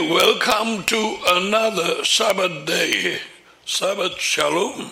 welcome to another Sabbath day. Sabbath Shalom.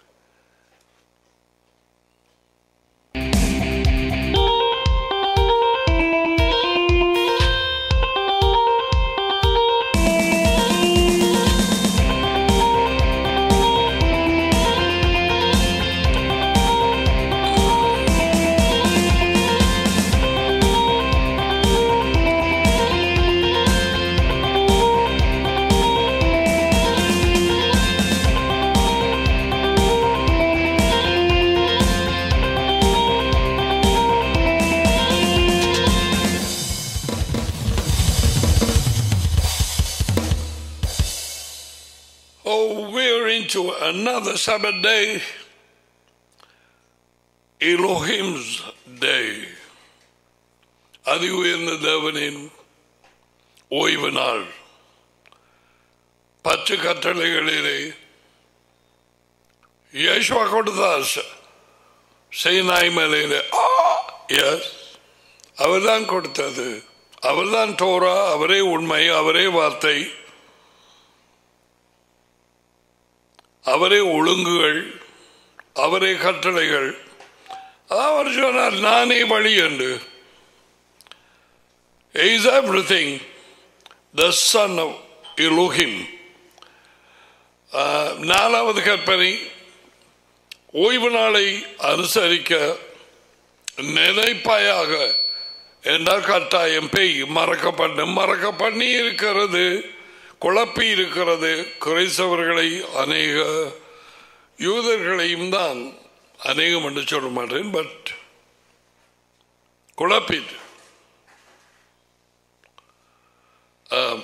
Oh, we're into another Sabbath day. Elohim's day. அதி உயர்ந்த தேவனின் ஓய்வு நாள் பத்து கட்டளைகளிலே யேசுவா கொடுத்தார் செய்நாய் மலையில எஸ் அவர்தான் கொடுத்தது அவர்தான் தோரா அவரே உண்மை அவரே வார்த்தை அவரே ஒழுங்குகள் அவரே கட்டளைகள் அவர் சொன்னார் நானே வழி என்று is everything the son of Elohim ஆஹ், நாலாவது கற்பனை ஓய்வு நாளை அனுசரிக்க நினைப்பாயாக என்றால் கட்டாயம் பெய் மறக்க பண்ண மறக்க பண்ணி இருக்கிறது குழப்பி இருக்கிறது கிரைஸ்தவர்களை அநேக யூதர்களையும் தான் அநேகம் என்று சொல்ல மாட்டேன் பட் குழப்பிட்டு ஆம்.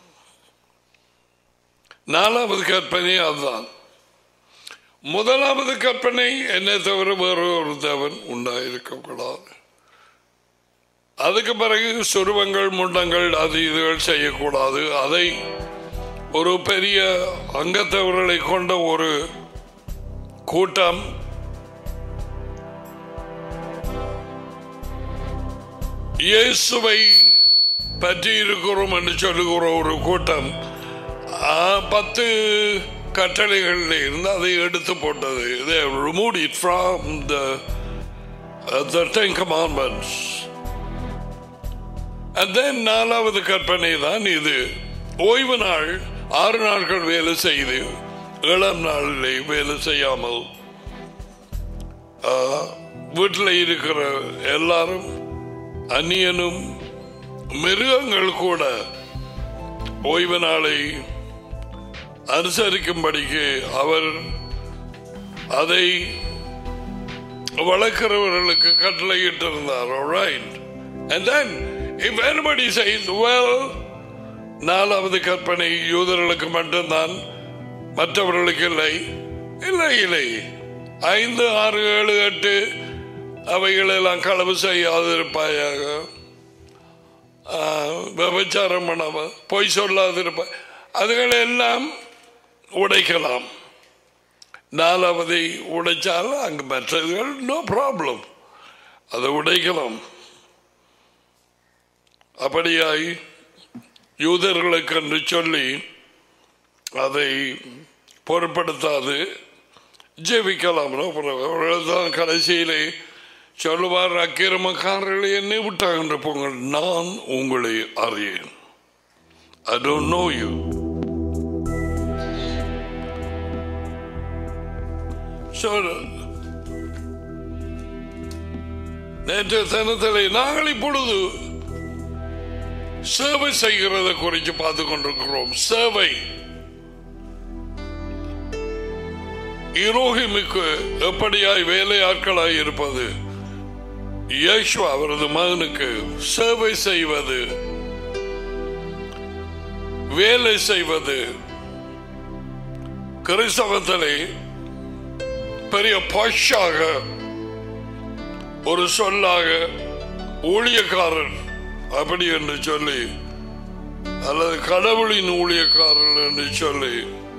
நாலாவது கற்பனை அதுதான் முதலாவது கற்பனை என்னை தவிர வேறு ஒரு தேவன் உண்டாயிருக்கக்கூடாது அதுக்கு பிறகு சுருவங்கள் முண்டங்கள் அது இதுகள் செய்யக்கூடாது அதை ஒரு பெரிய அங்கத்தவர்களை கொண்ட ஒரு கூட்டம் இயேசுவை பற்றி இருக்கிறோம் என்று சொல்லுகிற ஒரு கூட்டம் ஆ, பத்து கட்டளைகளில் இருந்து அதை எடுத்து போட்டது they removed it from the uh, the Ten Commandments and then நாலாவது கற்பனை தான் இது ஓய்வு நாள் ஆறு நாட்கள் வேலை செய்து ஏழாம் நாளிலே வேலை செய்யாமல் ஆ, வீட்டில் இருக்கிற எல்லாரும் அந்நியனும் மிருகங்கள் கூட ஓய்வு நாளை அனுசரிக்கும்படிக்கு அவர் அதை வளர்க்கிறவர்களுக்கு கட்டளையிட்டிருந்தார் right and then if anybody says well நாலாவது கற்பனை யூதர்களுக்கு மட்டும்தான் மற்றவர்களுக்கு இல்லை இல்லை இல்லை ஐந்து ஆறு ஏழு எட்டு அவைகளெல்லாம் களவு செய்யாதிருப்பாயாக ஆஹ், விபச்சாரம் பண்ணாம பொய் சொல்லாதிருப்ப அதுகளை எல்லாம் உடைக்கலாம் நாலாவதை உடைச்சால் அங்கு மற்றதுகள் நோ ப்ராப்ளம் அதை உடைக்கலாம் அப்படியாய் யூதர்களுக்கு என்று சொல்லி அதை பொருட்படுத்தாது ஜெபிக்கலாம் தான் கடைசியிலே சொல்லுவார் அக்கிரமக்காரர்களை என்னை விட்டாங்க போங்கள் நான் உங்களை அறியேன் I don't know you. So, நேற்று தினத்திலே நாங்கள் இப்பொழுது சேவை செய்கிறத குறித்து பார்த்து கொண்டிருக்கிறோம் சேவை இரோஹிமுக்கு எப்படியாய் வேலையாட்களாய் இருப்பது இயேசு அவரது மகனுக்கு சேவை செய்வது வேலை செய்வது கிறிஸ்தவத்திலே பெரிய பஷாக ஒரு சொல்லாக ஊழியக்காரர் அப்படி என்று சொல்லி அல்லது கடவுளின் ஊழியக்காரர் என்று சொல்லி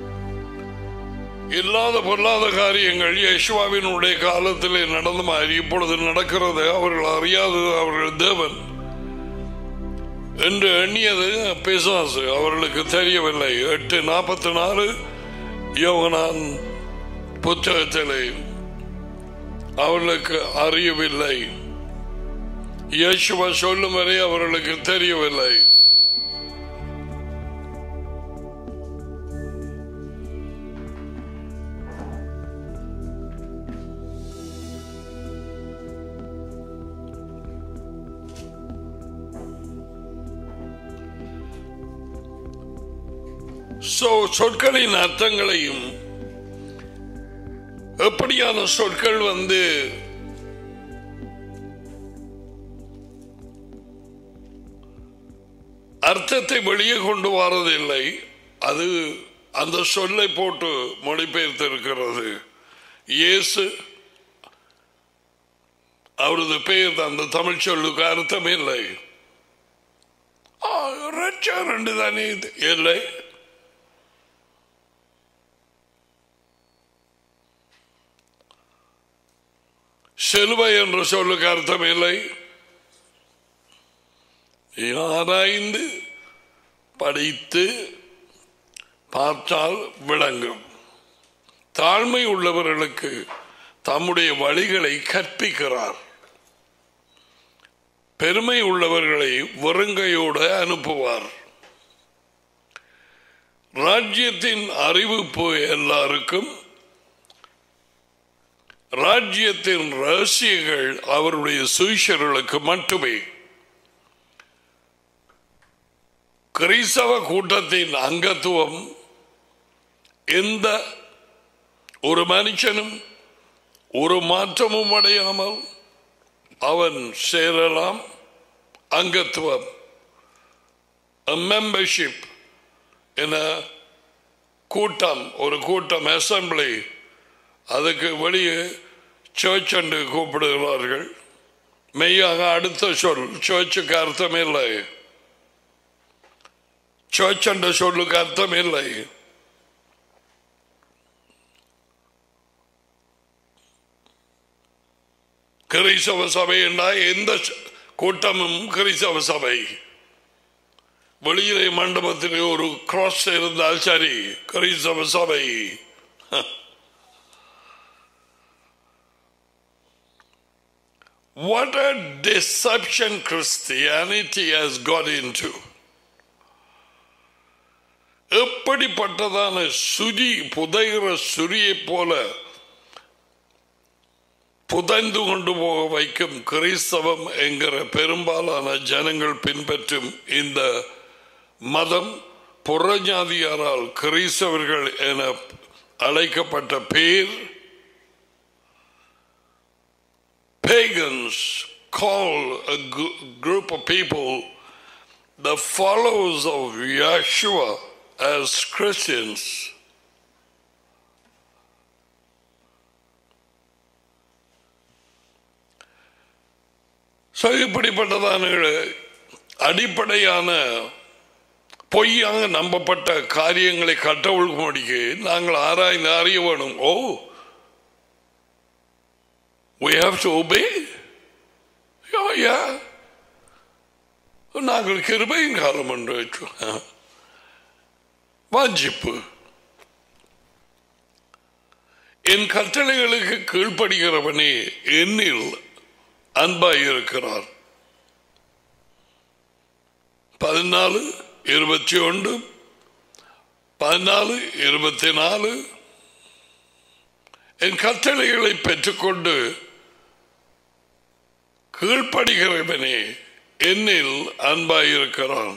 இல்லாத பொல்லாத காரியங்கள் யேசுவாவினுடைய காலத்திலே நடந்த மாதிரி இப்பொழுது நடக்கிறது அவர்கள் அறியாதது அவர்கள் தேவன் என்று எண்ணியது பிசாசு அவர்களுக்கு தெரியவில்லை எட்டு நாற்பத்தி நாலு யோகனான் புத்தகத்திலே அவர்களுக்கு அறியவில்லை இயேசுவ சொல்லும் வரை அவர்களுக்கு தெரியவில்லை சோ சொற்களின் அர்த்தங்களையும் எப்படியான சொற்கள் வந்து அர்த்தத்தை வெளியே கொண்டு வரதில்லை அது அந்த சொல்லை போட்டு மொழிபெயர்த்து இருக்கிறது இயேசு அவரது பெயர் அந்த தமிழ் சொல்லுக்கு அர்த்தம் இல்லை ரெண்டு தானே இது இல்லை செல்வை என்ற சொல்லுக்கு அர்த்தம் இல்லை ஆராய்ந்து படித்து பார்த்தால் விளங்கும் தாழ்மை உள்ளவர்களுக்கு தம்முடைய வழிகளை கற்பிக்கிறார் பெருமை உள்ளவர்களை வெறுங்கையோடு அனுப்புவார் ராஜ்யத்தின் அறிவிப்பு எல்லாருக்கும் ராஜ்யத்தின் ரகசியங்கள் அவருடைய சுவிஷர்களுக்கு மட்டுமே கிறிஸ்தவ கூட்டத்தின் அங்கத்துவம் எந்த ஒரு மனுஷனும் ஒரு மாற்றமும் அடையாமல் அவன் சேரலாம் அங்கத்துவம் மெம்பர்ஷிப் என கூட்டம் ஒரு கூட்டம் அசம்பிளி அதுக்கு வெளியே சர்ச் என்று கூப்பிடுகிறார்கள் மெய்யாக அடுத்த சொல் சர்ச்சுக்கு அர்த்தம் இல்லை சர்ச் என்ற சொல்லுக்கு அர்த்தம் இல்லை கிறிஸ்தவ சபை என்றால் எந்த கூட்டமும் கிறிஸ்தவ சபை வெளியிலே மண்டபத்தில் ஒரு கிராஸ் இருந்தால் சரி கிறிஸ்தவ சபை What a deception Christianity has got into. எப்படிப்பட்டதான சுரி புதைகிற சுரியை போல புதைந்து கொண்டு போக வைக்கும் கிறிஸ்தவம் என்கிற பெரும்பாலான ஜனங்கள் பின்பற்றும் இந்த மதம் புறஜாதியாரால் கிறிஸ்தவர்கள் என அழைக்கப்பட்ட பேர் pagans call a group of people the followers of Yeshua as Christians. So இப்படிப்பட்டதான அடிப்படையான பொய்யாக நம்பப்பட்ட காரியங்களை கட்டவிழ்க்கும்படிக்கு நாங்கள் ஆராய்ந்து அறிய வேணும் ஓ we have to obey yeah, yeah. நாங்கள் கிருபையும் காலம் என்று வச்சோம் வாஞ்சிப்பு என் கட்டளைகளுக்கு கீழ்ப்படுகிறவனே என்னில் அன்பாயிருக்கிறார் பதினாலு இருபத்தி ஒன்று பதினாலு இருபத்தி நாலு என் கட்டளைகளை பெற்றுக்கொண்டு கீழ்ப்படுகிறவனே என்னில் அன்பாயிருக்கிறான்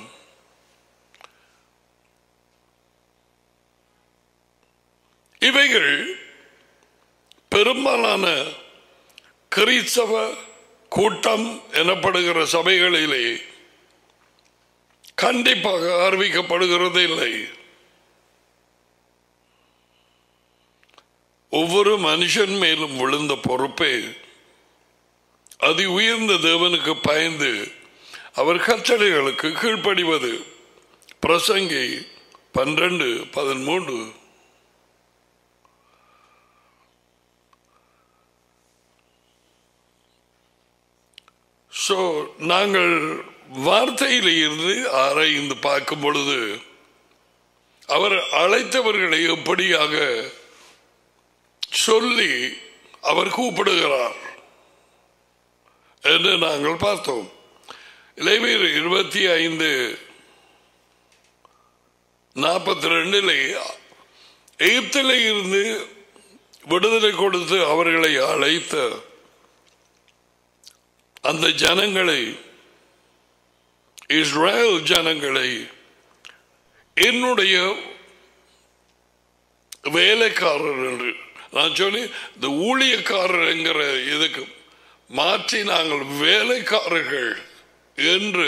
இவைகள் பெரும்பாலான கிறிஸ்தவ கூட்டம் எனப்படுகிற சபைகளிலே கண்டிப்பாக அறிவிக்கப்படுகிறது இல்லை ஒவ்வொரு மனுஷன் மேலும் விழுந்த பொறுப்பே அதி உயர்ந்த தேவனுக்கு பயந்து அவர் கட்டளைகளுக்கு கீழ்ப்படிவது பிரசங்கி பன்னிரண்டு பதிமூன்று ஸோ நாங்கள் வார்த்தையில் இருந்து ஆராய்ந்து பார்க்கும் பொழுது அவர் அழைத்தவர்களை எப்படியாக சொல்லி அவர் கூப்பிடுகிறார் என்று நாங்கள் பார்த்தோம் இளைஞர் இருபத்தி ஐந்து நாற்பத்தி ரெண்டிலே எகிப்திலே இருந்து விடுதலை கொடுத்து அவர்களை அழைத்த அந்த ஜனங்களை இஸ்ரேல் ஜனங்களை என்னுடைய வேலைக்காரர் என்று நான் சொல்லி இந்த ஊழியக்காரர் என்கிற இதுக்கு மாற்றி நாங்கள் வேலைக்காரர்கள் என்று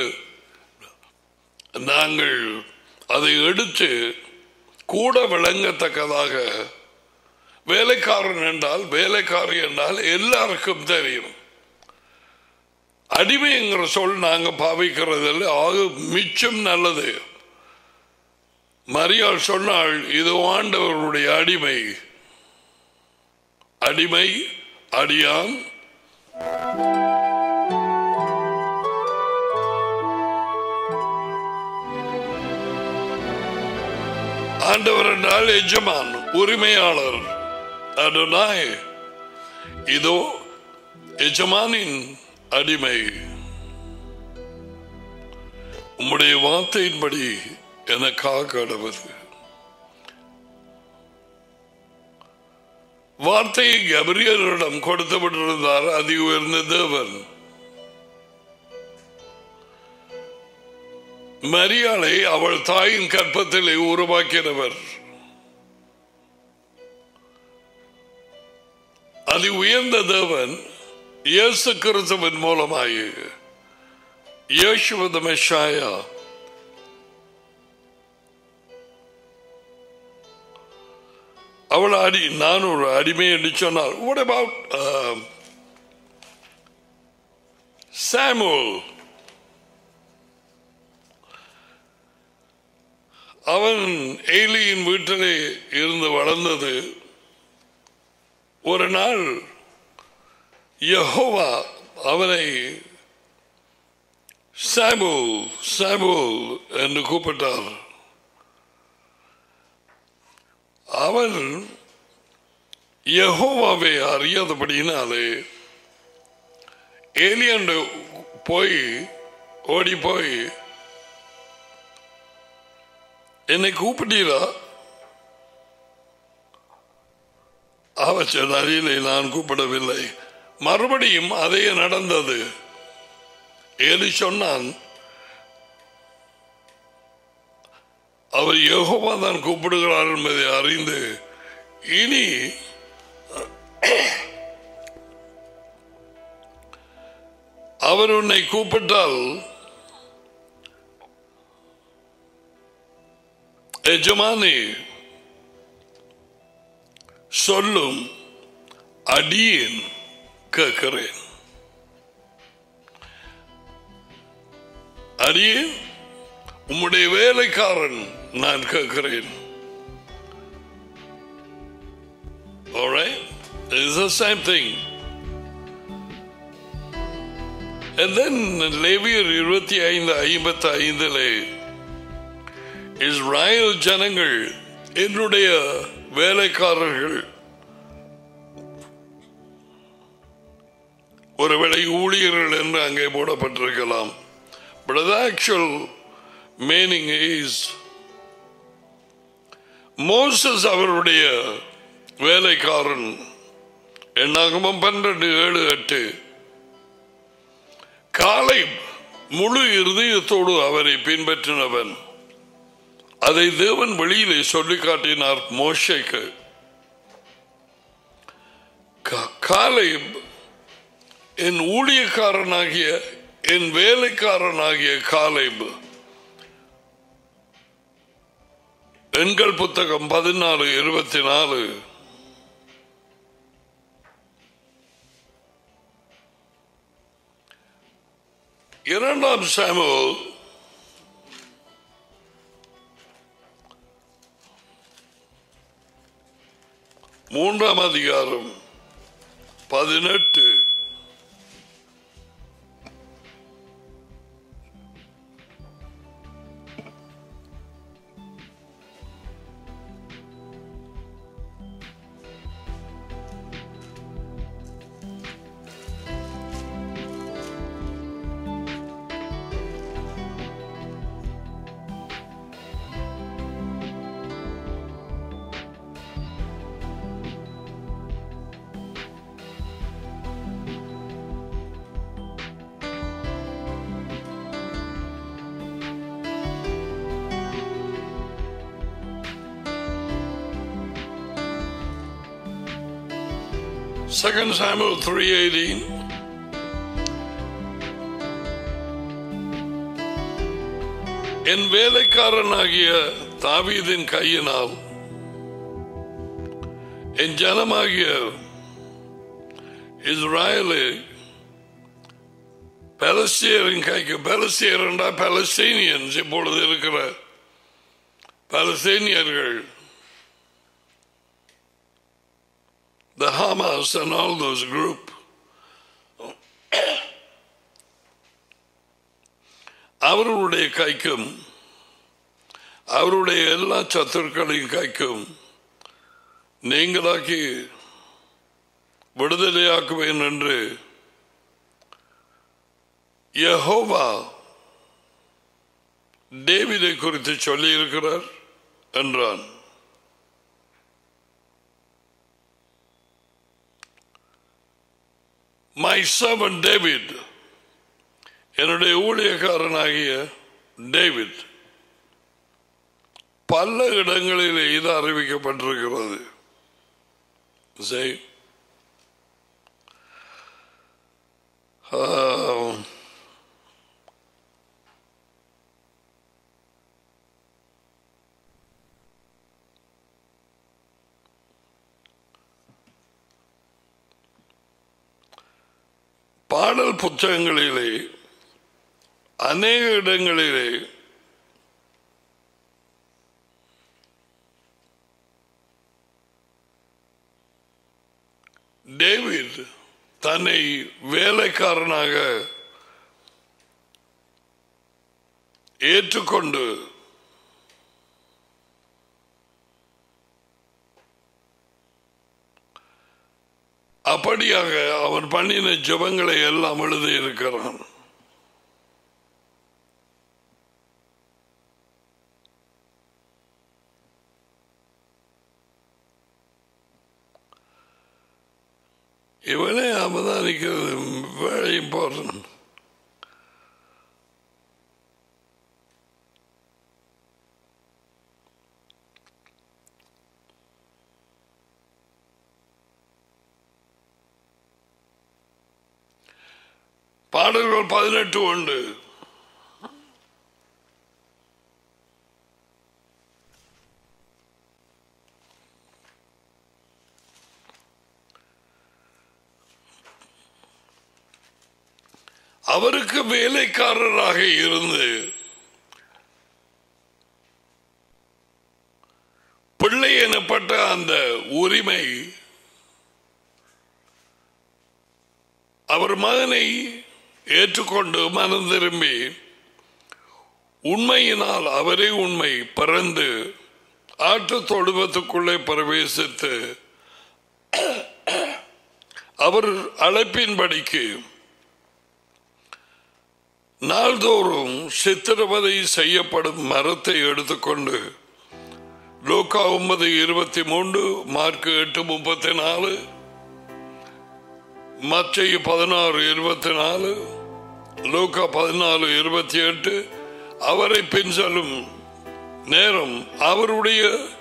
நாங்கள் அதை எடுத்து கூட விளங்கத்தக்கதாக வேலைக்காரன் என்றால் வேலைக்காரி என்றால் எல்லாருக்கும் தெரியும் அடிமைங்கிற சொல் நாங்க பாவிக்கிறதில் ஆக மிச்சம் நல்லது மரியாள் சொன்னாள் இது ஆண்டவருடைய அடிமை அடிமை அடியான் ஆண்டவர் என்றால் எஜமான் உரிமையாளர் அடனாய் இதோ எஜமானின் அடிமை உம்முடைய வார்த்தையின்படி எனக்காக கடவுது வார்த்தையை கபிரியரிடம் கொடுத்து விட்டிருந்தார் அதி உயர்ந்த தேவன் மரியாளை அவள் தாயின் கற்பத்திலே உருவாக்கினவர் அதி உயர்ந்த தேவன் இயேசு கிறிஸ்துவின் மூலமாய் இயேசுவத மெஷாயா அவள் அடி நான் ஒரு அடிமை என்று சொன்னார் what about uh, Samuel அவன் ஏலியின் வீட்டிலே இருந்து வளர்ந்தது ஒரு நாள் யஹோவா அவனை சாமுல் சாமுல் என்று கூப்பிட்டார் அவன் யஹோவாவை அறியாதபடினாலே ஏலியண்டு போய் ஓடி போய் என்னை கூப்பிட்டீரா அவர் சொன்னார் இல்லை நான் கூப்பிடவில்லை மறுபடியும் அதே நடந்தது ஏலி சொன்னான் அவர் யோகமா தான் கூப்பிடுகிறார் என்பதை அறிந்து இனி அவர் உன்னை கூப்பிட்டால் எஜமானி சொல்லும் அடியேன் கேட்கிறேன் அடியேன் உம்முடைய வேலைக்காரன் நான் கேட்கிறேன் Alright? It's the same thing. And then லேவியர் இருபத்தி ஐந்து ஐம்பத்தி ஐந்திலே இஸ்ராயல் ஜனங்கள் என்னுடைய வேலைக்காரர்கள் ஒருவேளை ஊழியர்கள் என்று அங்கே போடப்பட்டிருக்கலாம் But the actual meaning is Moses அவருடைய வேலைக்காரன் எண்ணாகமம் பன்னிரண்டு ஏழு எட்டு காலை முழு இருதயத்தோடு அவரை பின்பற்றினவன் அதை தேவன் வெளியிலே சொல்லி காட்டினார் மோஷைக்கு காலை என் ஊழியக்காரனாகிய என் வேலைக்காரனாகிய காலைப் எண்கள் புத்தகம் பதினாலு இருபத்தி நாலு இரண்டாம் சாமுவல் மூன்றாம் அதிகாரம் பதினெட்டு Second Samuel 3.18 என் வேலைக்காரனாகிய தாவீதின் கையினால் என் ஜனமாகிய இஸ்ராயலை பலஸ்தீனின் கைக்கு பலஸ்தீர் என்றா பலஸ்தீனியன்ஸ் இப்பொழுது இருக்கிற பலஸ்தீனியர்கள் the Hamas and all those group அவர்களுடைய கைக்கும் அவருடைய எல்லா சத்துருக்களின் கைக்கும் நீங்களாக்கி விடுதலையாக்குவேன் என்று யெகோவா டேவிதை குறித்து சொல்லியிருக்கிறார் என்றான் மை servant டேவிட் என்னுடைய ஊழியக்காரனாகிய டேவிட் பல இடங்களில் இது அறிவிக்கப்பட்டிருக்கிறது செய் ஆம். பாடல் புத்தகங்களிலே அநேக இடங்களிலே டேவிட் தன்னை வேலைக்காரனாக ஏற்றுக்கொண்டு அப்படியாக அவன் பண்ணின ஜெபங்களை எல்லாம் எழுதி இருக்கிறான் இவனே அவதானிக்கிறது வெரி இம்பார்ட்டன்ட் பாடல்கள் பதினெட்டு உண்டு அவருக்கு வேலைக்காரராக இருந்து பிள்ளை எனப்பட்ட அந்த உரிமை அவர் மகனை ஏற்றுக்கொண்டு மனம் திரும்பி உண்மையினால் அவரே உண்மை பிறந்து ஆட்டு தொழுவத்துக்குள்ளே பிரவேசித்து அவர் அழைப்பின்படிக்கு நாள்தோறும் சித்திரவதை செய்யப்படும் மரத்தை எடுத்துக்கொண்டு லோகா ஒன்பது இருபத்தி மூன்று மார்க் எட்டு முப்பத்தி நாலு மத்திய பதினாறு இருபத்தி நாலு லோகா பதினாலு இருபத்தி எட்டு அவரை பின்செல்லும் நேரம் அவருடைய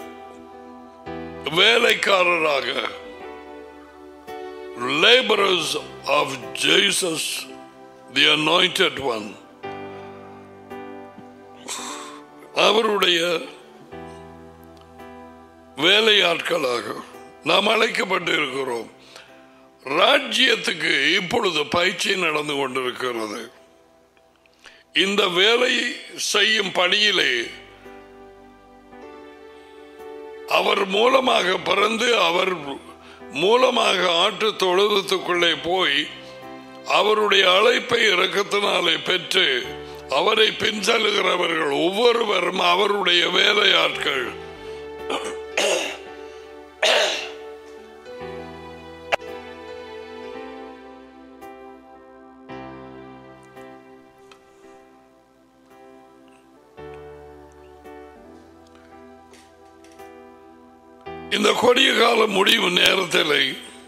வேலைக்காரராக laborers of Jesus, the anointed one. அவருடைய வேலையாட்களாக நாம் அழைக்கப்பட்டு இருக்கிறோம் ராஜ்யத்துக்கு இப்பொழுது பயிற்சி நடந்து கொண்டிருக்கிறது இந்த வேலை செய்யும் பணியிலே அவர் மூலமாக பிறந்து அவர் மூலமாக ஆட்டு தொழுவத்துக்குள்ளே போய் அவருடைய அழைப்பை இறக்கத்தினாலே பெற்று அவரை பின்செல்லுகிறவர்கள் ஒவ்வொருவரும் அவருடைய வேலையாட்கள் இந்த கொடிய கால முடிவு நேரத்தில்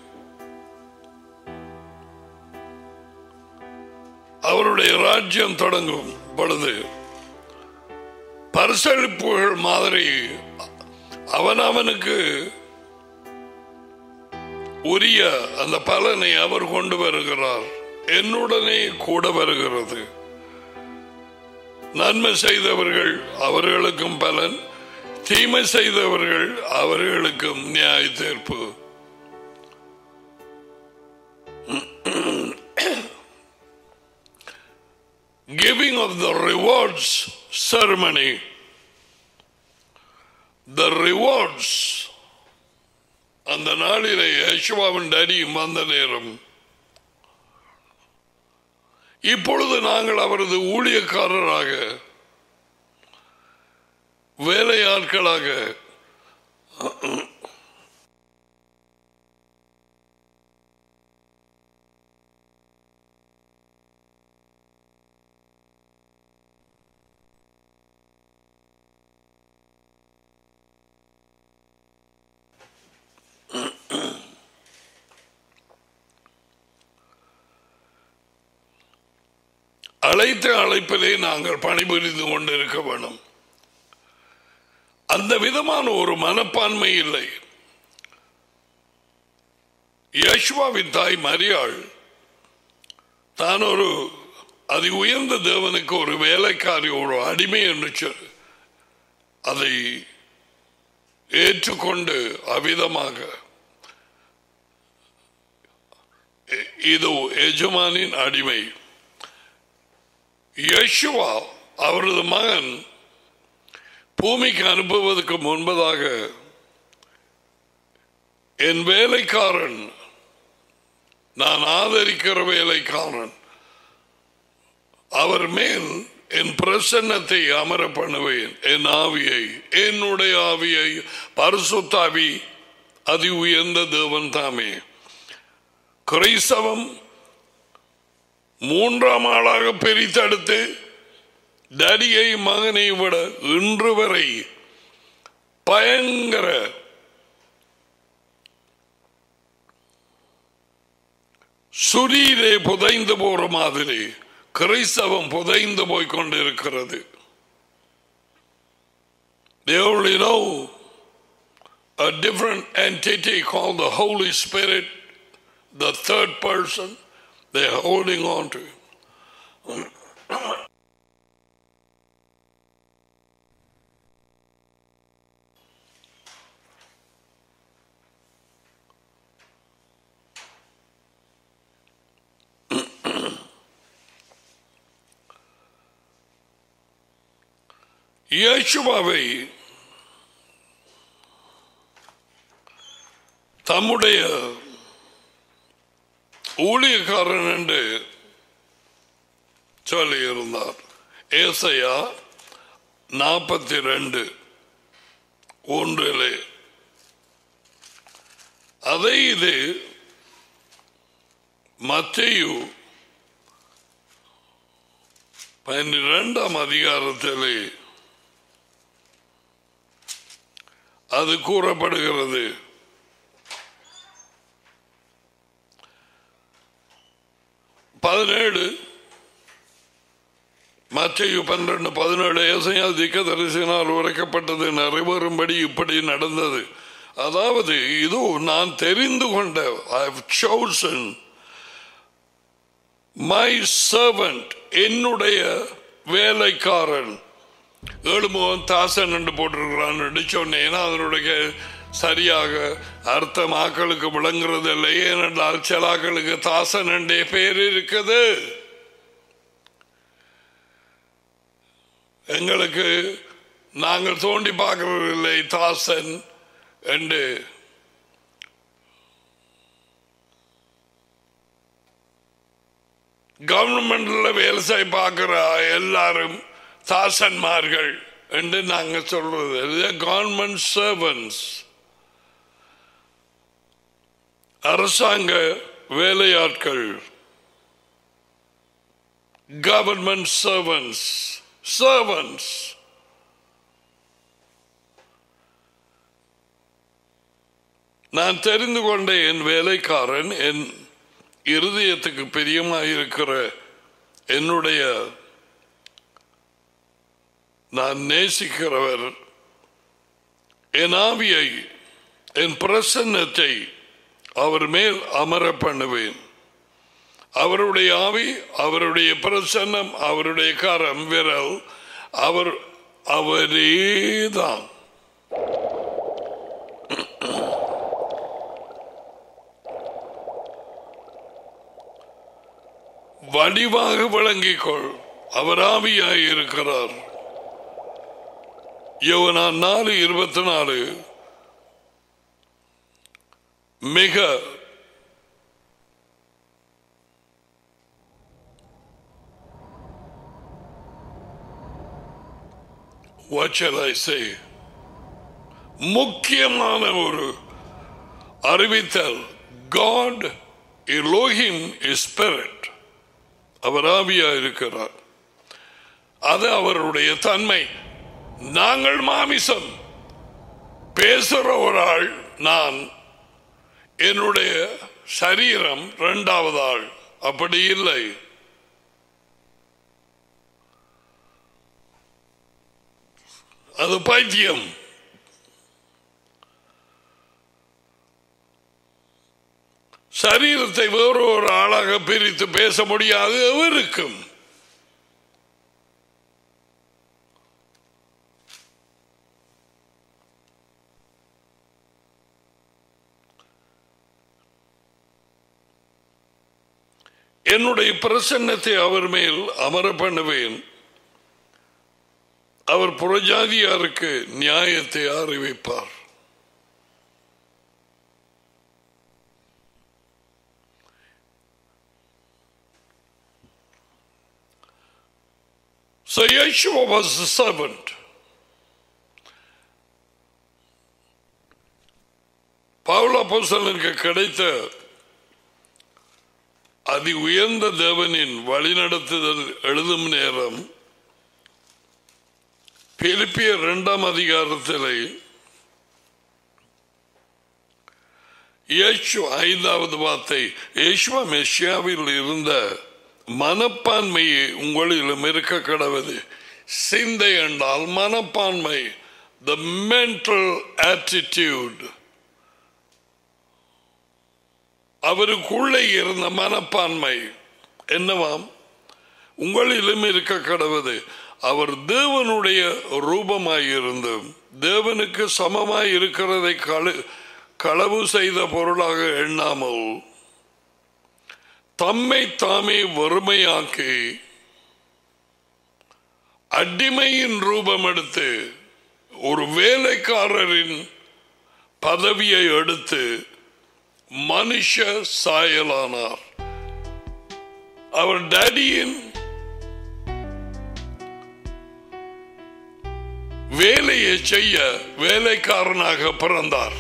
அவருடைய ராஜ்யம் தொடங்கும் பொழுது பரிசளிப்புகள் மாதிரி அவன் அவனுக்கு உரிய அந்த பலனை அவர் கொண்டு வருகிறார் என்னுடனே கூட வருகிறது நன்மை செய்தவர்கள் அவர்களுக்கும் பலன் தீமை செய்தவர்கள் அவர்களுக்கும் நியாய தீர்ப்பு giving of the rewards ceremony the rewards அந்த நாளிலே யேசுவாவின் டடியும் வந்த நேரம் இப்பொழுது நாங்கள் அவரது ஊழியக்காரராக வேலையாட்களாக அழைத்த அழைப்பிலே நாங்கள் பணிபுரிந்து கொண்டிருக்க வேணும் அந்த விதமான ஒரு மனப்பான்மை இல்லை யஷ்வாவின் தாய் மரியாள் தான் ஒரு அதி உயர்ந்த தேவனுக்கு ஒரு வேலைக்காரி ஒரு அடிமை என்று சொல் அதை ஏற்றுக்கொண்டு அவ்விதமாக இ- இது எஜமானின் அடிமை யேசுவா அவரது மகன் பூமிக்கு அனுப்புவதற்கு முன்பதாக என் வேலைக்காரன் நான் ஆதரிக்கிற வேலைக்காரன் அவர் மேல் என் பிரசன்னத்தை அமர பண்ணுவேன் என் ஆவியை என்னுடைய ஆவியை பரிசுத்தாவி அதி உயர்ந்த தேவன் தாமே கிரைஸ்தவம் மூன்றாம் ஆளாக பிரித்தெடுத்து டடியை மகனை விட இன்று வரை பயங்கர சுரீரே புதைந்து போற மாதிரி கிறிஸ்தவம் புதைந்து போய் கொண்டிருக்கிறது They only know a different entity called the Holy Spirit, the third person they're holding on to. இயேசுவாவை தம்முடைய ஊழியக்காரன் என்று சொல்லியிருந்தார் ஏசையா நாற்பத்தி ரெண்டு ஒன்றிலே அதை இது மத்தையு பன்னிரெண்டாம் அதிகாரத்திலே அது கூறப்படுகிறது பதினேழு மத்திய பன்னிரண்டு பதினேழு ஏசையா திக்க தரிசினால் உரைக்கப்பட்டது நிறைவேறும்படி இப்படி நடந்தது அதாவது இது நான் தெரிந்து கொண்ட ஐ chosen மை சர்வன்ட் என்னுடைய வேலைக்காரன் ஏழுமுகன் தாசன் என்று போட்டிருக்கிறான் சொன்னேன் அதனுடைய சரியாக அர்த்தம் ஆக்களுக்கு விளங்குறது இல்லை ஏனென்றால் சில ஆக்களுக்கு தாசன் என்றே பேர் இருக்குது எங்களுக்கு நாங்கள் தோண்டி பார்க்கறதில்லை தாசன் என்று கவர்மெண்ட்ல வேலை செய்ய பார்க்கிற எல்லாரும் தாசன்மார்கள் என்று நாங்க சொல்றது கவர்மெண்ட் சர்வன்ஸ் அரசாங்க வேலையாட்கள் கவர்மெண்ட் சர்வன்ஸ் சர்வன்ஸ் நான் தெரிந்து கொண்ட என் வேலைக்காரன் என் இருதயத்துக்கு பிரியமாயிருக்கிற என்னுடைய நான் நேசிக்கிறவர் என் ஆவியை என் பிரசன்னத்தை அவர் மேல் அமர பண்ணுவேன் அவருடைய ஆவி அவருடைய பிரசன்னம் அவருடைய கரம் விரல் அவர் அவரேதான் வடிவாக விளங்கிக்கொள் அவர் ஆவியாய் இருக்கிறார் யோவனா நாலு இருபத்தி நாலு மிக what shall I say முக்கியமான ஒரு அறிவித்தல் God Elohim is spirit அவர் ஆவியா இருக்கிறார் அது அவருடைய தன்மை நாங்கள் மாமிசம் பேசுற ஒரு ஆள் நான் என்னுடைய சரீரம் இரண்டாவது ஆள் அப்படி இல்லை அது பைத்தியம் சரீரத்தை வேறு ஒரு ஆளாக பிரித்து பேச முடியாது எவருக்கும் என்னுடைய பிரசன்னத்தை அவர் மேல் அமர பண்ணுவேன் அவர் புறஜாதியாருக்கு நியாயத்தை அறிவிப்பார் So Yeshua was the servant. பவுல அப்போஸ்தலனுக்கு கிடைத்த அதி உயர்ந்த தேவனின் வழிநடத்துதல் எழுதும் நேரம் பிலிப்பிய இரண்டாம் அதிகாரத்தில் இயேசு ஐந்தாவது வார்த்தை இயேசுவ மெஷியாவில் இருந்த மனப்பான்மையை உங்களிலும் இருக்க கடவுது சிந்தை என்றால் மனப்பான்மை த மென்டல் ஆட்டிடியூட் அவருக்குள்ளே இருந்த மனப்பான்மை என்னவாம் உங்களிலும் இருக்க கடவுது அவர் தேவனுடைய ரூபமாயிருந்து தேவனுக்கு சமமாய் இருக்கிறதை களு களவு செய்த பொருளாக எண்ணாமல் தம்மை தாமே வறுமையாக்கி அடிமையின் ரூபம் எடுத்து ஒரு வேலைக்காரரின் பதவியை எடுத்து மனுஷ சாயலானார் அவர் டேடியின் வேலையை செய்ய வேலைக்காரனாக பிறந்தார்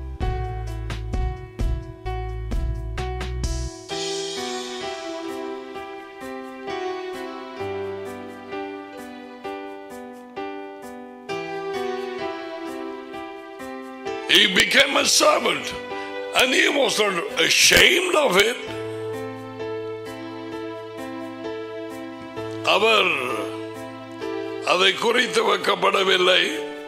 He became a servant and he was not ashamed of it. அவர் அதை குறித்து வைக்கப்படவில்லை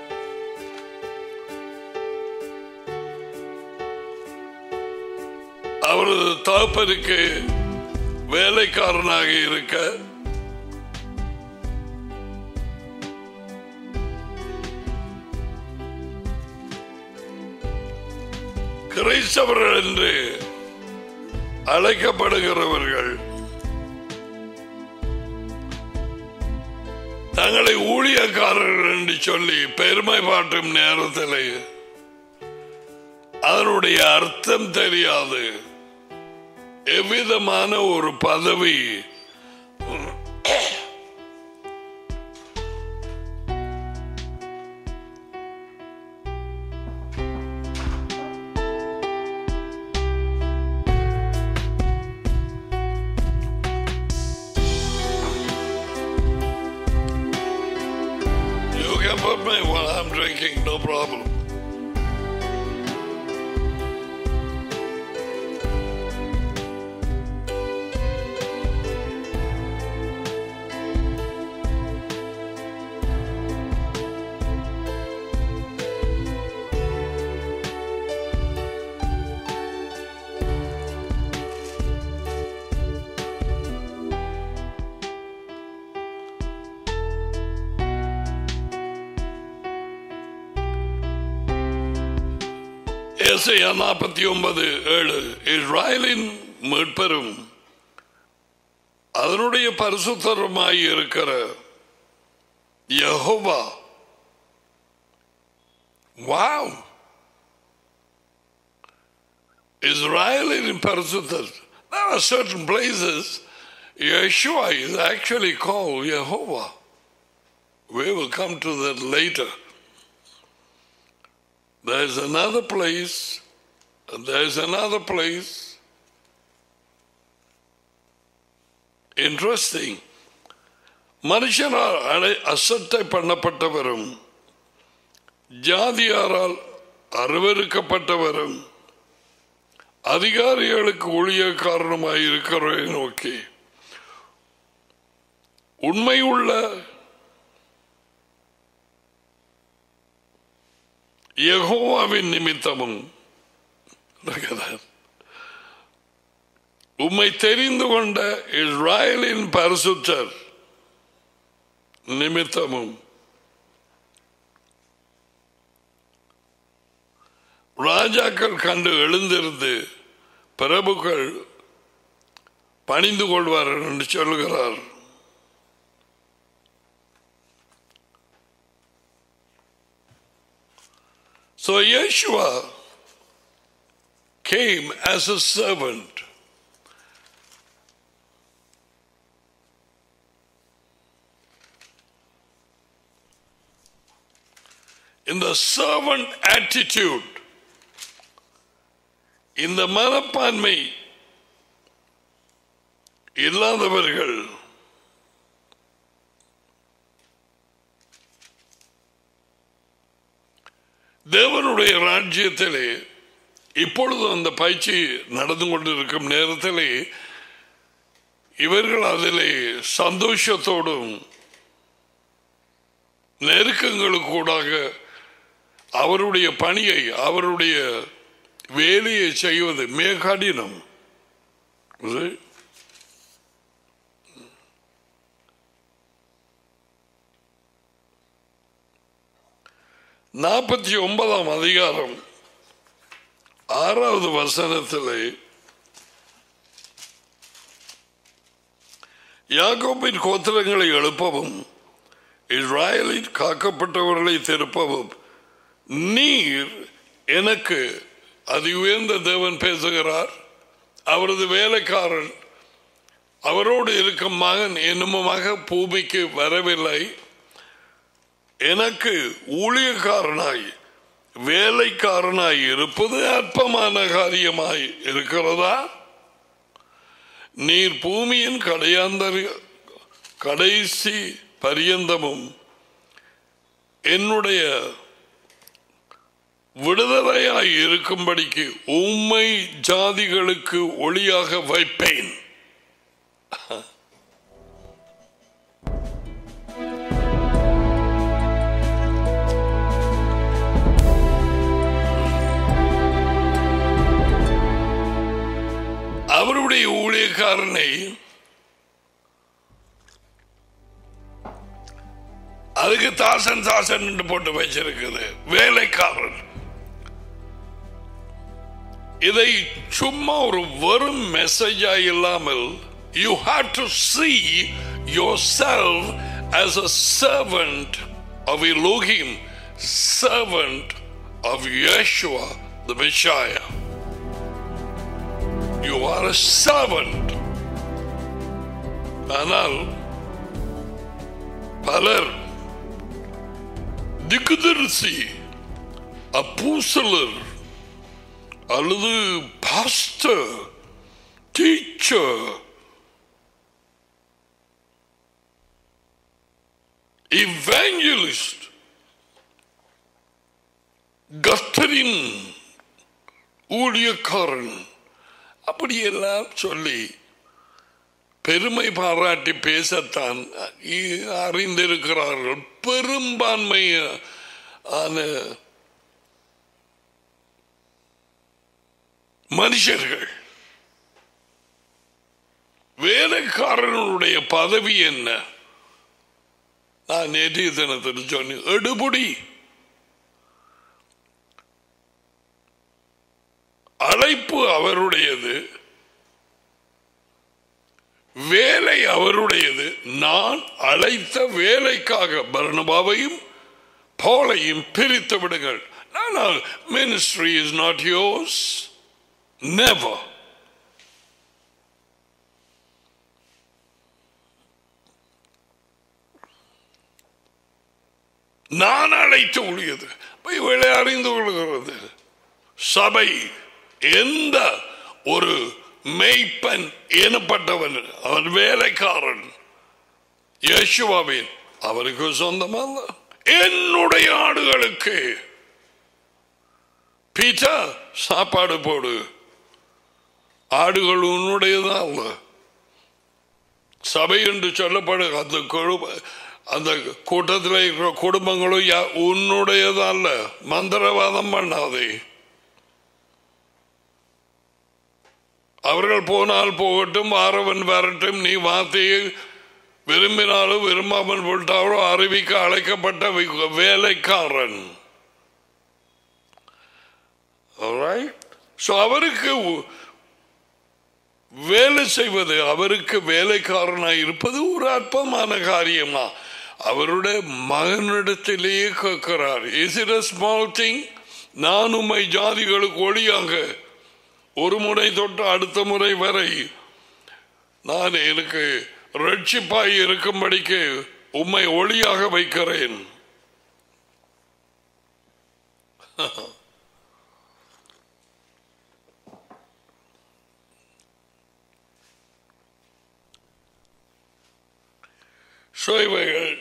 அவரது தகப்பனுக்கு வேலைக்காரனாக இருக்க கிறிஸ்தவர்கள் என்று அழைக்கப்படுகிறவர்கள் தங்களை ஊழியக்காரர்கள் என்று சொல்லி பெருமை பாட்டும் நேரத்தில் அதனுடைய அர்த்தம் தெரியாது எவ்விதமான ஒரு பதவி You can put me while I'm drinking, no problem. ஏசையா நாற்பத்தி ஒன்பது ஏழு இஸ்ராயலின் மீட்பெரும் அதனுடைய பரிசுத்தருமாய் இருக்கிற யெகோவா வாவ் இஸ்ராயலின் பரிசுத்தர் There are certain places Yeshua is actually called Jehovah. We will come to that later. There's another place, and there's another place. Interesting. மனுஷனால் அடை அசட்டை பண்ணப்பட்டவரும் ஜாதியாரால் அருவருக்கப்பட்டவரும் அதிகாரிகளுக்கு ஒளிய காரணமாய் இருக்கிறவரை நோக்கி உண்மை உள்ள யெகோவாவின் நிமித்தமும் Look at that. உம்மை தெரிந்து கொண்ட இஸ்ராயலின் பரிசுத்தர் நிமித்தமும் ராஜாக்கள் கண்டு எழுந்திருந்து பிரபுக்கள் பணிந்து கொள்வார்கள் என்று சொல்லுகிறார் So Yeshua came as a servant. In the servant attitude, இந்த மனப்பான்மை இல்லாதவர்கள் தேவனுடைய ராஜ்யத்திலே இப்பொழுது அந்த பயிற்சி நடந்து கொண்டிருக்கும் நேரத்திலே இவர்கள் அதிலே சந்தோஷத்தோடும் நெருக்கங்களுக்கூடாக அவருடைய பணியை அவருடைய வேலையை செய்வது மிக கடினம் இது நாற்பத்தி ஒன்பதாம் அதிகாரம் ஆறாவது வசனத்திலே யாக்கோபின் கோத்திரங்களை எழுப்பவும் இஸ்ராயலில் காக்கப்பட்டவர்களை திருப்பவும் நீர் எனக்கு அதி உயர்ந்த தேவன் பேசுகிறார் அவரது வேலைக்காரன் அவரோடு இருக்கும் மகன் என்னுமமாக பூமிக்கு வரவில்லை எனக்கு ஊழியக்காரனாய் வேலைக்காரனாய் இருப்பது அற்பமான காரியமாய் இருக்கிறதா நீர் பூமியின் கடையாந்தர் கடைசி பரியந்தமும் என்னுடைய விடுதலையாய் இருக்கும்படிக்கு உம்மை ஜாதிகளுக்கு ஒளியாக வைப்பேன் அவருடைய ஊழியக்காரனை அதுக்கு தாசன் தாசன் என்று போட்டு வச்சிருக்குது வேலைக்காரன் இதை சும்மா ஒரு வெறும் மெசேஜா இல்லாமல் you have to see yourself as a servant of Elohim servant of Yeshua the Messiah you are a servant ஆனால் பலர் திக்குதரிசி அப்பூசலர் அல்லது பாஸ்டர் டீச்சர் இவாஞ்சலிஸ்ட் கத்தரின் ஊழியக்காரன் அப்படியெல்லாம் சொல்லி பெருமை பாராட்டி பேசத்தான் இ- அறிந்திருக்கிறார்கள் பெரும்பான்மை ஆன மனுஷர்கள் வேலைக்காரனுடைய பதவி என்ன நான் நேற்றைய தினத்தில் சொன்னேன் எடுபுடி அவருடையது வேலை அவருடையது நான் அழைத்த வேலைக்காக பர்ணபாவையும் போலையும் பிரித்து விடுங்கள் ஆனால் ministry is not yours never நான் அழைத்து ஊழியது இவளை அறிந்து கொள்கிறது சபை எந்த ஒரு மெய்ப்பன் எனப்பட்டவன் அவன் வேலைக்காரன் யேசுவாவின் அவருக்கு சொந்தமல்ல என்னுடைய ஆடுகளுக்கு பீட்டா சாப்பாடு போடு ஆடுகள் உன்னுடையதான் அல்ல சபை என்று சொல்லப்படும் அந்த குழும அந்த கூட்டத்தில் இருக்கிற குடும்பங்களும் யா- உன்னுடையதல்ல மந்திரவாதம் பண்ணாதே அவர்கள் போனால் போகட்டும் வாரவன் வரட்டும் நீ வார்த்தையை விரும்பினாலும் விரும்பாமல் விட்டாலோ அறிவிக்க அழைக்கப்பட்ட வி- வேலைக்காரன் ஸோ அவருக்கு உ- வேலை செய்வது அவருக்கு வேலைக்காரனாய் இருப்பது ஒரு அற்பமான காரியமா அவருடைய மகனிடத்திலேயே கேட்கிறார் இஸ் இட் ஸ்மால் திங் நான் உம்மை ஜாதிகளுக்கு ஒளியாக ஒரு முறை தொட்டு அடுத்த முறை வரை நான் எனக்கு ரட்சிப்பாய் இருக்கும்படிக்கு உம்மை ஒளியாக வைக்கிறேன் So இவைகள்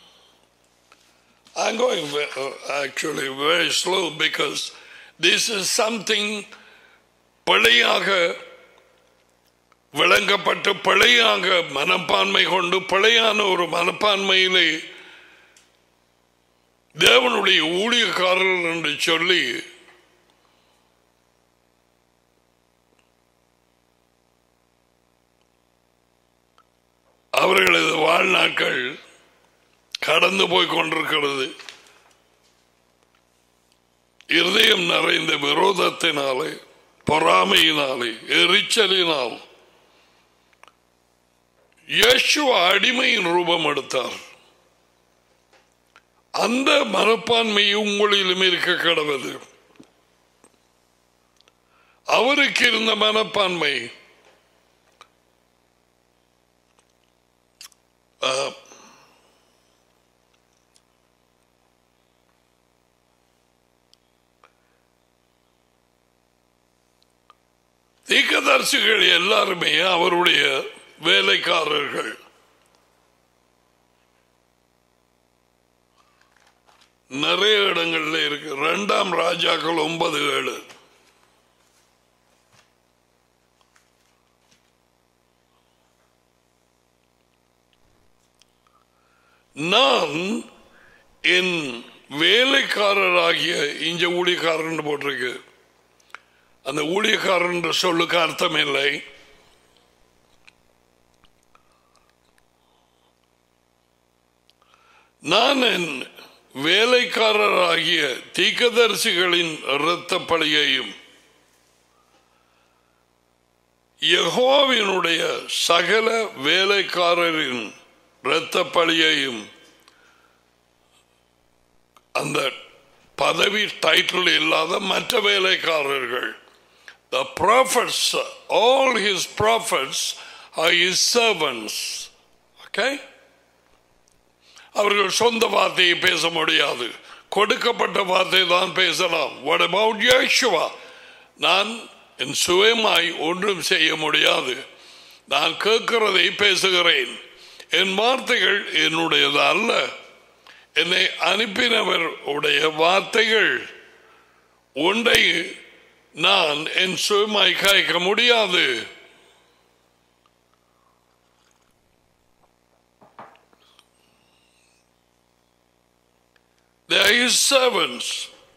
I'm going ve- uh, actually very slow because this is something பிழையாக விளங்கப்பட்டு பிழையாக மனப்பான்மை கொண்டு பிழையான ஒரு மனப்பான்மையிலே தேவனுடைய ஊழியக்காரர்கள் என்று சொல்லி அவர்களது வாழ்நாட்கள் கடந்து போய் கொண்டிருக்கிறது இருதயம் நிறைந்த விரோதத்தினாலே பொறாமையினாலே எரிச்சலினால் யேசுவா அடிமையின் ரூபம் எடுத்தார் அந்த மனப்பான்மை உங்களிலும் இருக்க கடவுது அவருக்கு இருந்த மனப்பான்மை ஆ, தீர்க்கதரிசிகள் எல்லாருமே அவருடைய வேலைக்காரர்கள் நிறைய இடங்கள்ல இருக்கு ரெண்டாம் ராஜாக்கள் ஒன்பது ஏழு நான் என் வேலைக்காரராகிய இங்க ஊழியக்காரன் போட்டிருக்கு அந்த ஊழியக்காரன் என்ற சொல்லுக்கு அர்த்தம் இல்லை நான் என் வேலைக்காரராகிய தீக்கதரிசிகளின் இரத்த பழியையும் யெகோவினுடைய சகல வேலைக்காரரின் இரத்த பழியையும் அந்த பதவி டைட்டில் இல்லாத மற்ற வேலைக்காரர்கள் The prophets, all his prophets are his servants. Okay? அவர்கள் சொந்த வார்த்தையை பேச முடியாது கொடுக்கப்பட்ட வார்த்தை தான் பேசலாம் What about Yeshua? நான் என் சுயமாய் ஒன்றும் செய்ய முடியாது நான் கேட்கிறதை பேசுகிறேன் என் வார்த்தைகள் என்னுடையது அல்ல என்னை அனுப்பினவர் உடைய வார்த்தைகள் ஒன்றை நான் என் சுயமாய் காய்க்க முடியாது They are his servants.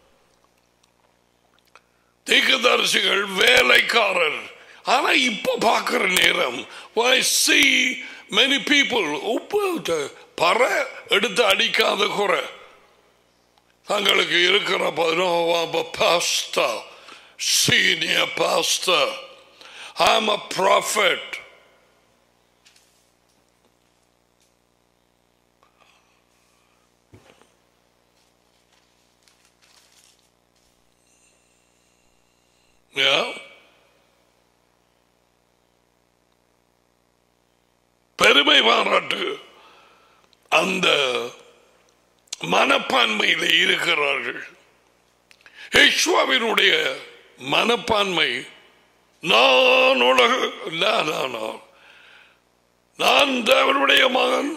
தீர்க்கதரிசிகள் வேலைக்காரர் ஆனா இப்ப பார்க்கிற நேரம் why see many people உப்பு பற எடுத்து அடிக்காத குறை தங்களுக்கு இருக்கிற பதினோவா pastor senior pastor. I'm a prophet. Yeah. பெருமை பாராட்டு அந்த மனப்பான்மையில் இருக்கிறார்கள் யெகோவாவினுடைய மனப்பான்மை நான் உலக நான், நான், நான். நான் தேவனுடைய மகன்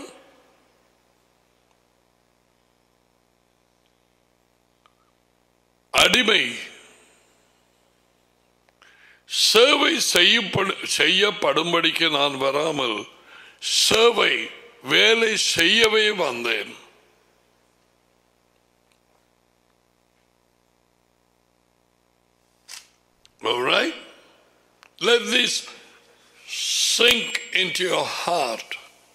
அடிமை சேவை செய்யப்படு செய்யப்படும்படிக்கு நான் வராமல் சேவை வேலை செய்யவே வந்தேன் All right? Let this sink into your heart.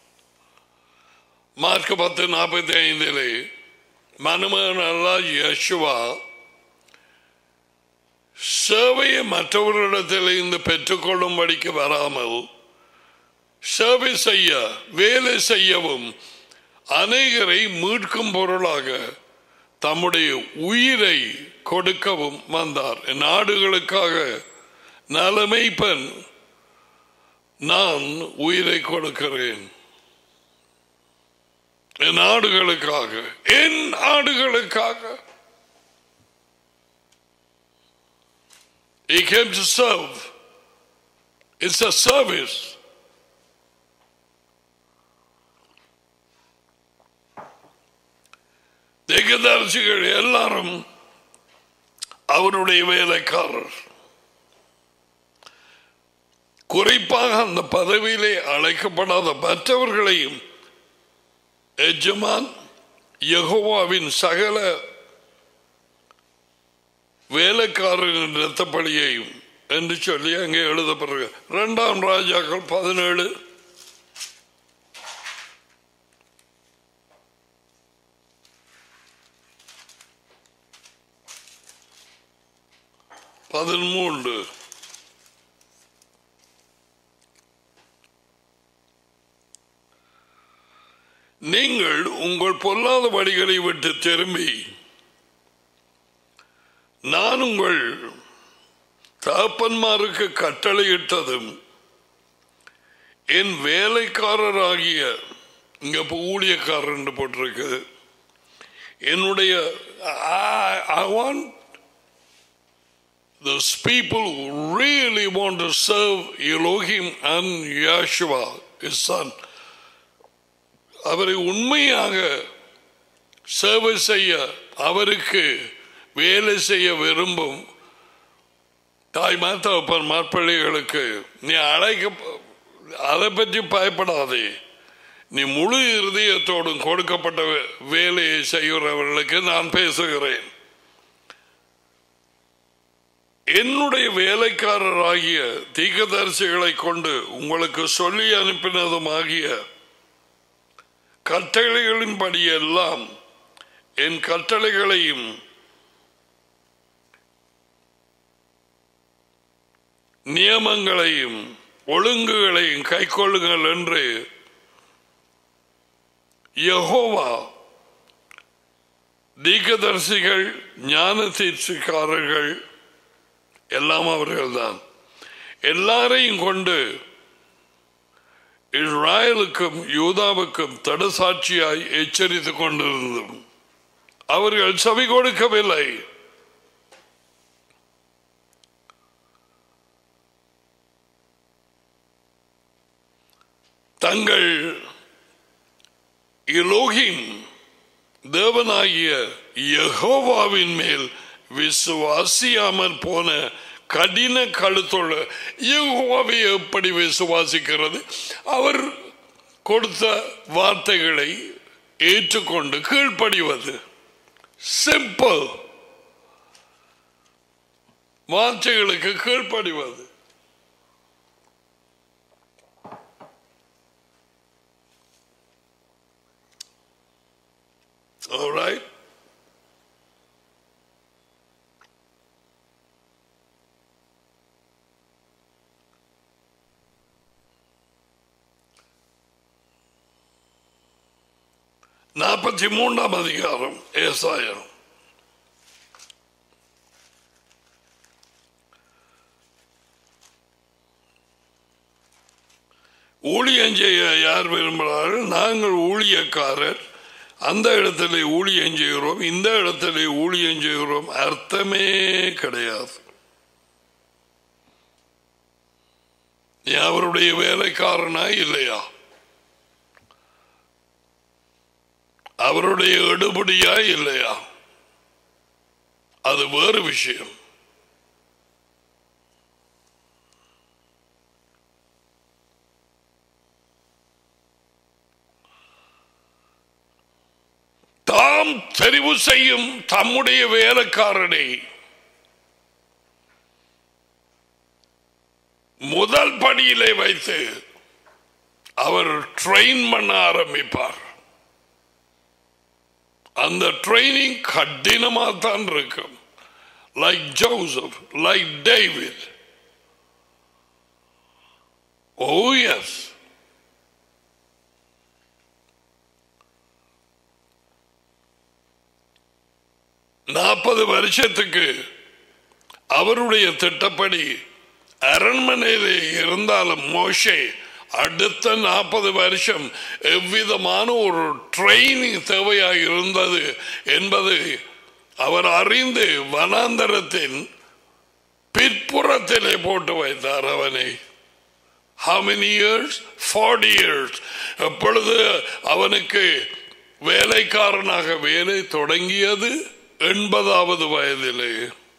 Mark பத்து நாற்பத்தி ஐந்திலே மனுமகனல்லா யசுவா சேவையை மற்றவர்களிடத்தில் இருந்து பெற்றுக்கொள்ளும்படிக்கு வராமல் சேவை செய்ய வேலை செய்யவும் அநேகரை மீட்கும் பொருளாக தம்முடைய உயிரை கொடுக்கவும் வந்தார் நாடுகளுக்காக நலமைப்பன் நான் உயிரை கொடுக்கிறேன் என் நாடுகளுக்காக என் நாடுகளுக்காக He came to serve. It's a service. திகதரிசிகள் எல்லாரும் அவருடைய வேலைக்காரர் குறிப்பாக அந்த பதவியிலே அழைக்கப்படாத மற்றவர்களையும் எஜமான் யெகோவாவின் சகல வேலைக்காரரின் இரத்தப்படியையும் என்று சொல்லி அங்கே எழுதப்படுற இரண்டாம் ராஜாக்கள் பதினேழு பதிமூன்று நீங்கள் உங்கள் பொல்லாத வழிகளை விட்டு திரும்பி நான் உங்கள் தகப்பன்மாருக்கு கட்டளையிட்டதும் என் வேலைக்காரராகிய இங்க இப்ப ஊழியக்காரர் என்று போட்டிருக்கு என்னுடைய I want those people who really want to serve Elohim and Yeshua, his son, அவரை உண்மையாக சேவை செய்ய அவருக்கு வேலை செய்ய விரும்பும் தாய் மாத்தப்பன் மாப்பிள்ளைகளுக்கு நீ அழைக்க அதை பற்றி பயப்படாதே நீ முழு இருதயத்தோடும் கொடுக்கப்பட்ட வே- வேலையை செய்கிறவர்களுக்கு நான் பேசுகிறேன் என்னுடைய வேலைக்காரராகிய தீக்கதரிசிகளை கொண்டு உங்களுக்கு சொல்லி அனுப்பினதுமாகிய கட்டளைகளின்படி எல்லாம் என் கட்டளைகளையும் நியமங்களையும் ஒழுங்குகளையும் கைக்கொள்ளுங்கள் என்று யெகோவா தீக்கதரிசிகள் ஞான தீர்ச்சிக்காரர்கள் எல்லாம் அவர்கள்தான் எல்லாரையும் கொண்டு இஸ்ராயலுக்கும் யூதாவுக்கும் தடுசாட்சியாய் எச்சரித்துக் கொண்டிருந்தும் அவர்கள் செவி கொடுக்கவில்லை தங்கள் இலோகின் தேவனாகிய யெகோவாவின் மேல் விசுவாசியாமல் போன கடின கழுத்துள்ள யெகோவாவை எப்படி விசுவாசிக்கிறது அவர் கொடுத்த வார்த்தைகளை ஏற்றுக்கொண்டு கீழ்ப்படிவது சிம்பிள் வார்த்தைகளுக்கு கீழ்ப்படிவது All right? நாற்பத்தி மூன்றாம் அதிகாரம் ஏசாயம் ஊழியம் செய்ய யார் விரும்புகிறார்கள் நாங்கள் ஊழியக்காரர் அந்த இடத்துல ஊழியம் செய்கிறோம் இந்த இடத்துல ஊழியம் செய்கிறோம் அர்த்தமே கிடையாது நீ அவருடைய வேலைக்காரனா இல்லையா அவருடைய எடுபடியா இல்லையா அது வேறு விஷயம் தாம் தெரிவு செய்யும் தம்முடைய வேலைக்காரனை முதல் படியிலே வைத்து அவர் ட்ரெயின் பண்ண ஆரம்பிப்பார் அந்த ட்ரைனிங் கடினமாக தான் இருக்கும் like Joseph like David oh yes நாற்பது வருஷத்துக்கு அவருடைய திட்டப்படி அரண்மனையிலே இருந்தாலும் மோஷே அடுத்த நாற்பது வருஷம் எவ்விதமான ஒரு ட்ரைனிங் தேவையாக இருந்தது என்பது அவர் அறிந்து வனாந்தரத்தின் பிற்புறத்திலே போட்டு வைத்தார் அவனை How many years? 40 years. எப்பொழுது அவனுக்கு வேலைக்காரனாக வேலை தொடங்கியது எண்பதாவது வயதிலே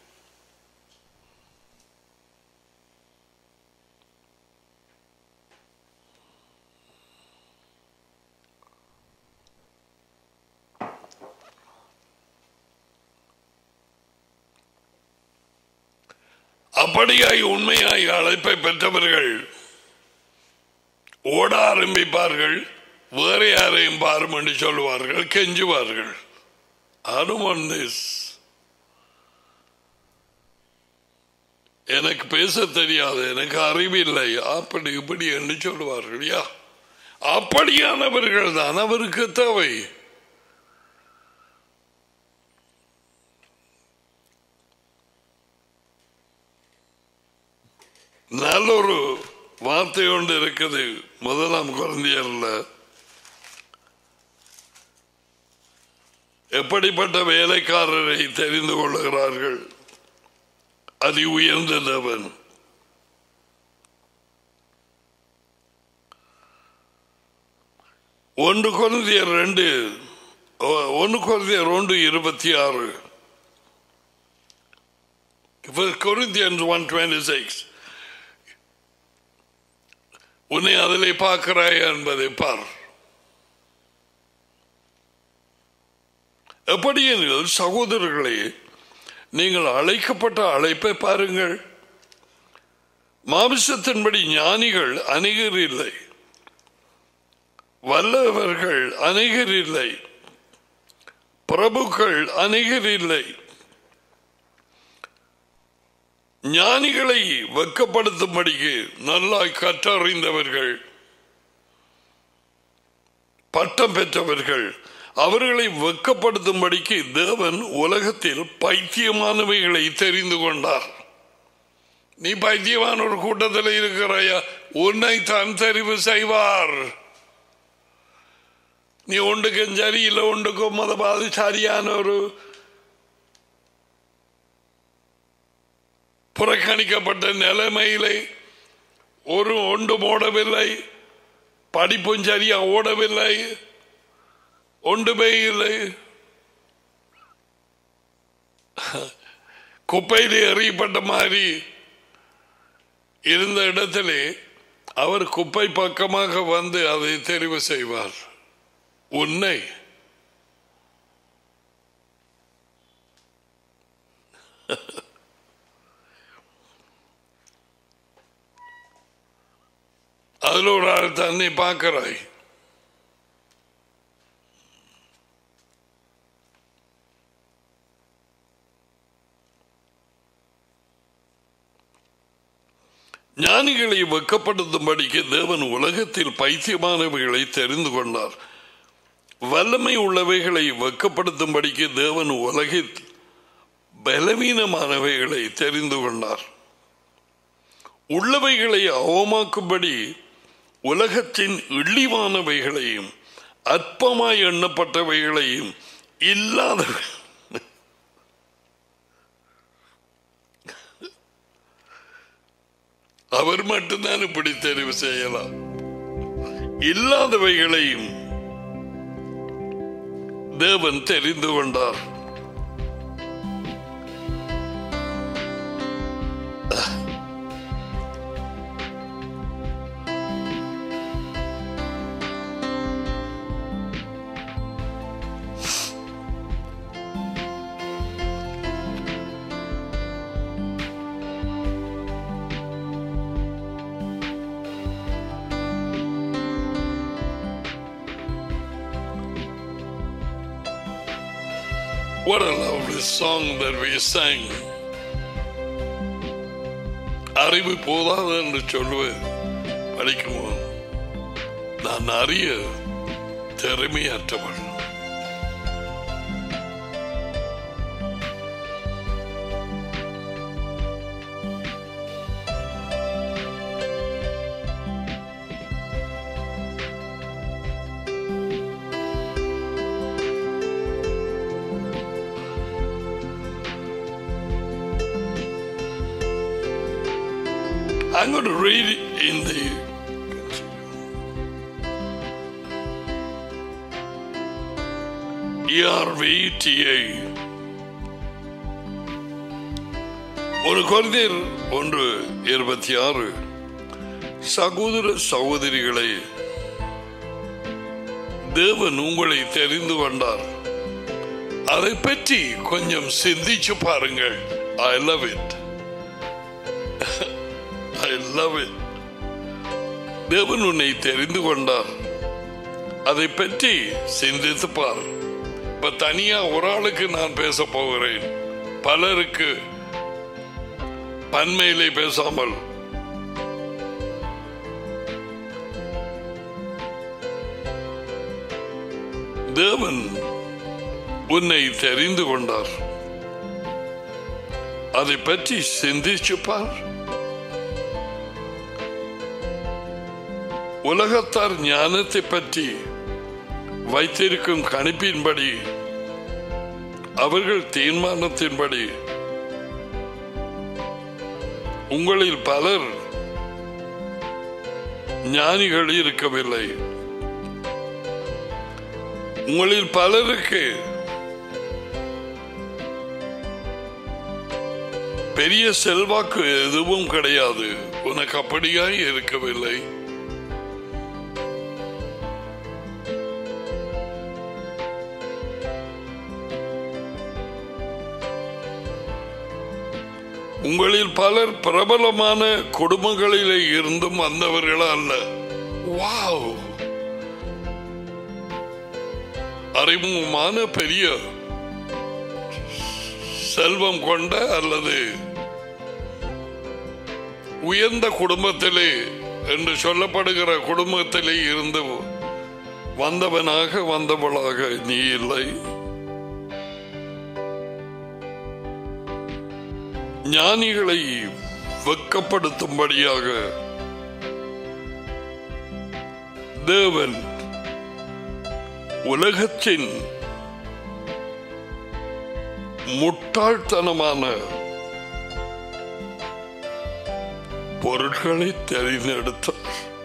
அப்படியாய் உண்மையாய் அழைப்பை பெற்றவர்கள் ஓட ஆரம்பிப்பார்கள் வேற யாரையும் பாரும் என்று சொல்லுவார்கள் கெஞ்சுவார்கள் அனுமன் திஸ் எனக்கு பேச தெரியாது எனக்கு அறிவில்லை அப்படி இப்படி என்று சொல்லுவார்கள் யா அப்படியானவர்கள் தான் அவருக்கு தேவை நல்லொரு வார்த்தை ஒன்று இருக்குது முதலாம் குழந்தையர்ல எப்படிப்பட்ட வேலைக்காரரை தெரிந்து கொள்ளுகிறார்கள் அதி உயர்ந்த தேவன் ஒன்று குழந்தையர் ரெண்டு ஒ- ஒன்று குழந்தையர் ஒன்று இருபத்தி ஆறு Corinthians 126 உன்னை அதிலே பார்க்கிறாய் என்பதை பார் எப்படி எனில் சகோதரர்களே நீங்கள் அழைக்கப்பட்ட அழைப்பை பாருங்கள் மாமிசத்தின்படி ஞானிகள் அநேகர் இல்லை வல்லவர்கள் அநேகர் இல்லை பிரபுக்கள் அநேகர் இல்லை ஞானிகளை வெக்கப்படுத்தும்படிக்கு நல்லாய் கற்றறிந்தவர்கள் பட்டம் பெற்றவர்கள் அவர்களை வெக்கப்படுத்தும்படிக்கு தேவன் உலகத்தில் பைத்தியமானவைகளை தெரிந்து கொண்டார் நீ பைத்தியமான ஒரு கூட்டத்தில் இருக்கிறாயா உன்னை தான் தெரிவு செய்வார் நீ ஒன்றுக்கும் சரி இல்லை ஒன்றுக்கும் மதபாது சரியான ஒரு புறக்கணிக்கப்பட்ட நிலைமையிலே ஒரு ஒன்றும் ஓடவில்லை படிப்பும் சரியா ஓடவில்லை ஒன்றுமே இல்லை குப்பையில் எறியப்பட்ட மாதிரி இருந்த இடத்திலே அவர் குப்பை பக்கமாக வந்து அதை தெரிவு செய்வார் உன்னை அதில் ஒரு ஆள் தன்னை பார்க்கிறாய் ஞானிகளை வெக்கப்படுத்தும்படிக்கு தேவன் உலகத்தில் பைத்தியமானவைகளை தெரிந்து கொண்டார் வல்லமை உள்ளவைகளை வெக்கப்படுத்தும்படிக்கு தேவன் உலகில் பலவீனமானவைகளை தெரிந்து கொண்டார் உள்ளவைகளை அவமாக்கும்படி உலகத்தின் இழிவானவைகளையும் அற்பமாய் எண்ணப்பட்டவைகளையும் இல்லாத அவர் மட்டும்தான் இப்படி தெரிவு செய்யலாம் இல்லாதவைகளையும் தேவன் தெரிந்து கொண்டார் What a lovely song that we sang. அறிவு போதாது என்று சொல்லுவேன் படிக்குமோ நான் அறிய திறமையற்றவன் I'm going to read it in the. ERVTA. ஒரு குழந்தையர் ஒன்று இருபத்தி ஆறு சகோதர சகோதரிகளை தேவன் உங்களை தெரிந்து கொண்டார் அதை பற்றி கொஞ்சம் சிந்திச்சு பாருங்கள் I love it I love it தேவன் உன்னை தெரிந்து கொண்டார் அதை பற்றி சிந்தித்து பார் இப்ப தனியா ஒரு ஆளுக்கு நான் பேச போகிறேன் பலருக்கு பன்மையிலே பேசாமல் தேவன் உன்னை தெரிந்து கொண்டார் அதை பற்றி சிந்திச்சு பார் உலகத்தார் ஞானத்தை பற்றி வைத்திருக்கும் கணிப்பின்படி அவர்கள் தீர்மானத்தின்படி உங்களில் பலர் ஞானிகள் இருக்கவில்லை உங்களில் பலருக்கு பெரிய செல்வாக்கு எதுவும் கிடையாது உனக்கு அப்படியாய் இருக்கவில்லை உங்களில் பலர் பிரபலமான குடும்பங்களிலே இருந்தும் வந்தவர்கள் அல்ல வாவ் அறிமுகமான பெரிய செல்வம் கொண்ட அல்லது உயர்ந்த குடும்பத்திலே என்று சொல்லப்படுகிற குடும்பத்திலே இருந்து வந்தவனாக வந்தவளாக நீ இல்லை ஞானிகளை வெக்கப்படுத்தும்படியாக தேவன் உலகத்தின் முட்டாள்தனமான பொருட்களை தெரிந்தெடுத்தார்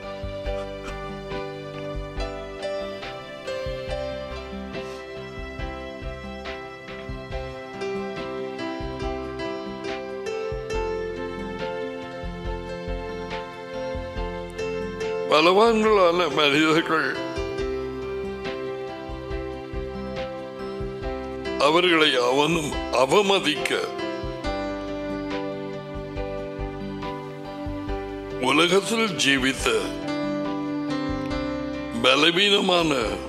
பலவான்களான மனிதர்கள் அவர்களை அவனும் அவமதிக்க உலகத்தில் ஜீவித்த பலவீனமான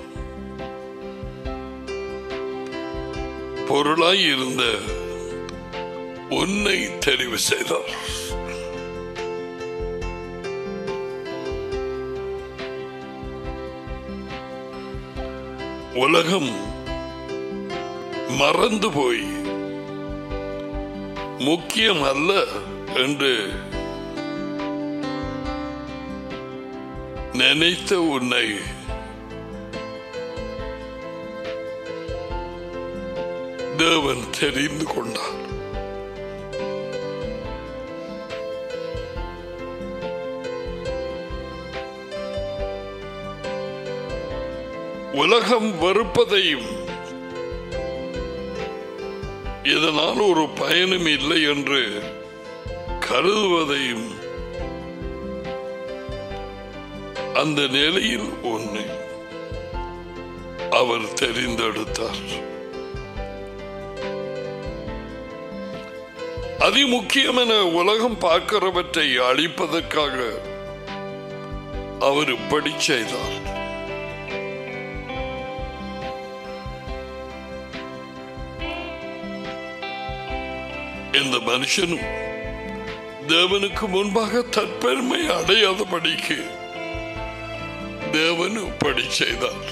பொருளாய் இருந்த உன்னை தெரிவு செய்தார் உலகம் மறந்து போய் முக்கியம் அல்ல என்று நினைத்த உன்னை தேவன் தெரிந்து கொண்டார் உலகம் வெறுப்பதையும் இதனால் ஒரு பயனும் இல்லை என்று கருதுவதையும் அந்த நிலையில் ஒன்று அவர் தெரிந்தெடுத்தார் அதிமுக்கியமென உலகம் பார்க்கிறவற்றை அழிப்பதற்காக அவர் இப்படி செய்தார் இந்த மனுஷனும் தேவனுக்கு முன்பாக தற்பெருமை அடையாதபடிக்கு தேவன் இப்படி செய்தார்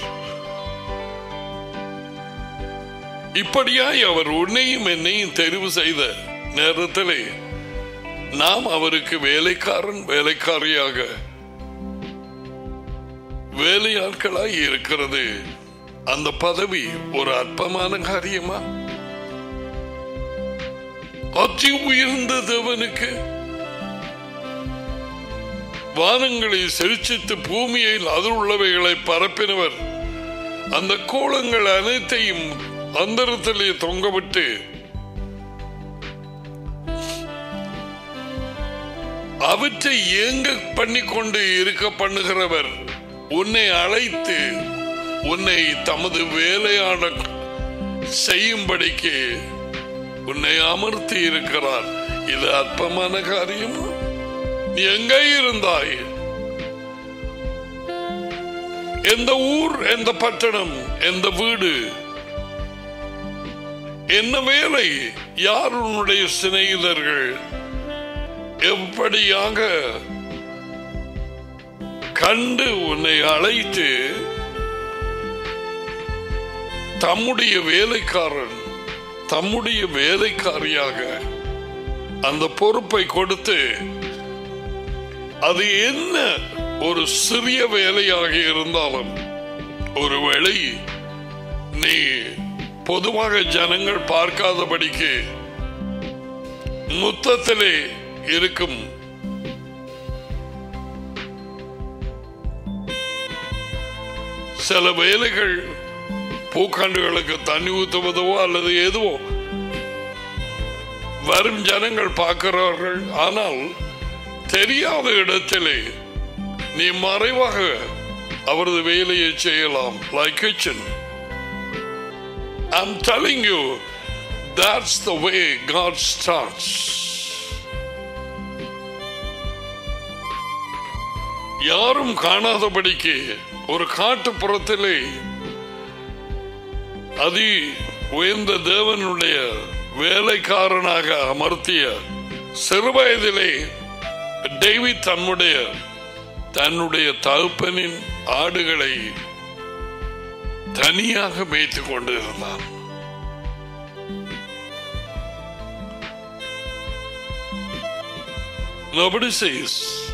இப்படியாய் அவர் உன்னையும் என்னையும் தெரிவு செய்த நேரத்திலே நாம் அவருக்கு வேலைக்காரன் வேலைக்காரியாக வேலையாட்களாய் இருக்கிறது அந்த பதவி ஒரு அற்பமான காரியமா அதி உயர்ந்த தேவனுக்கு வானங்களை செரிச்சித்து பூமியில் அதில் உள்ளவைகளை பரப்பினவர் அந்த கோலங்கள் அனைத்தையும் அந்தரத்திலே தொங்கவிட்டு அவற்றை ஏங்க பண்ணிக்கொண்டு இருக்க பண்ணுகிறவர் உன்னை அழைத்து உன்னை தமது வேலையான செய்யும்படிக்கு உன்னை அமர்த்தி இருக்கிறார் இது அற்பமான காரியம் நீ எங்கே இருந்தாய் எந்த ஊர் எந்த பட்டணம் எந்த வீடு என்ன வேலை யார் உன்னுடைய சிநேகிதர்கள் எப்படியாக கண்டு உன்னை அழைத்து தம்முடைய வேலைக்காரன் தம்முடைய வேலைக்காரியாக அந்த பொறுப்பை கொடுத்து அது என்ன ஒரு சிறிய வேலையாக இருந்தாலும் ஒருவேளை நீ பொதுவாக ஜனங்கள் பார்க்காதபடிக்கு முத்தத்திலே இருக்கும் சில வேலைகள் பூக்காண்டுகளுக்கு தண்ணி ஊற்றுவதோ அல்லது எதுவோ வரும் ஜனங்கள் பார்க்கிறார்கள் ஆனால் தெரியாத இடத்திலே நீ மறைவாக அவரது வேலையை செய்யலாம் like kitchen I'm telling you, that's the way God starts. யாரும் காணாதபடிக்கு ஒரு காட்டுப்புறத்திலே அதி உயர்ந்த தேவனுடைய வேலைக்காரனாக அமர்த்திய சிறுவயதிலே டேவிட் தன்னுடைய தன்னுடைய தகப்பனின் ஆடுகளை தனியாக மேய்த்துக் கொண்டிருந்தான் Nobody says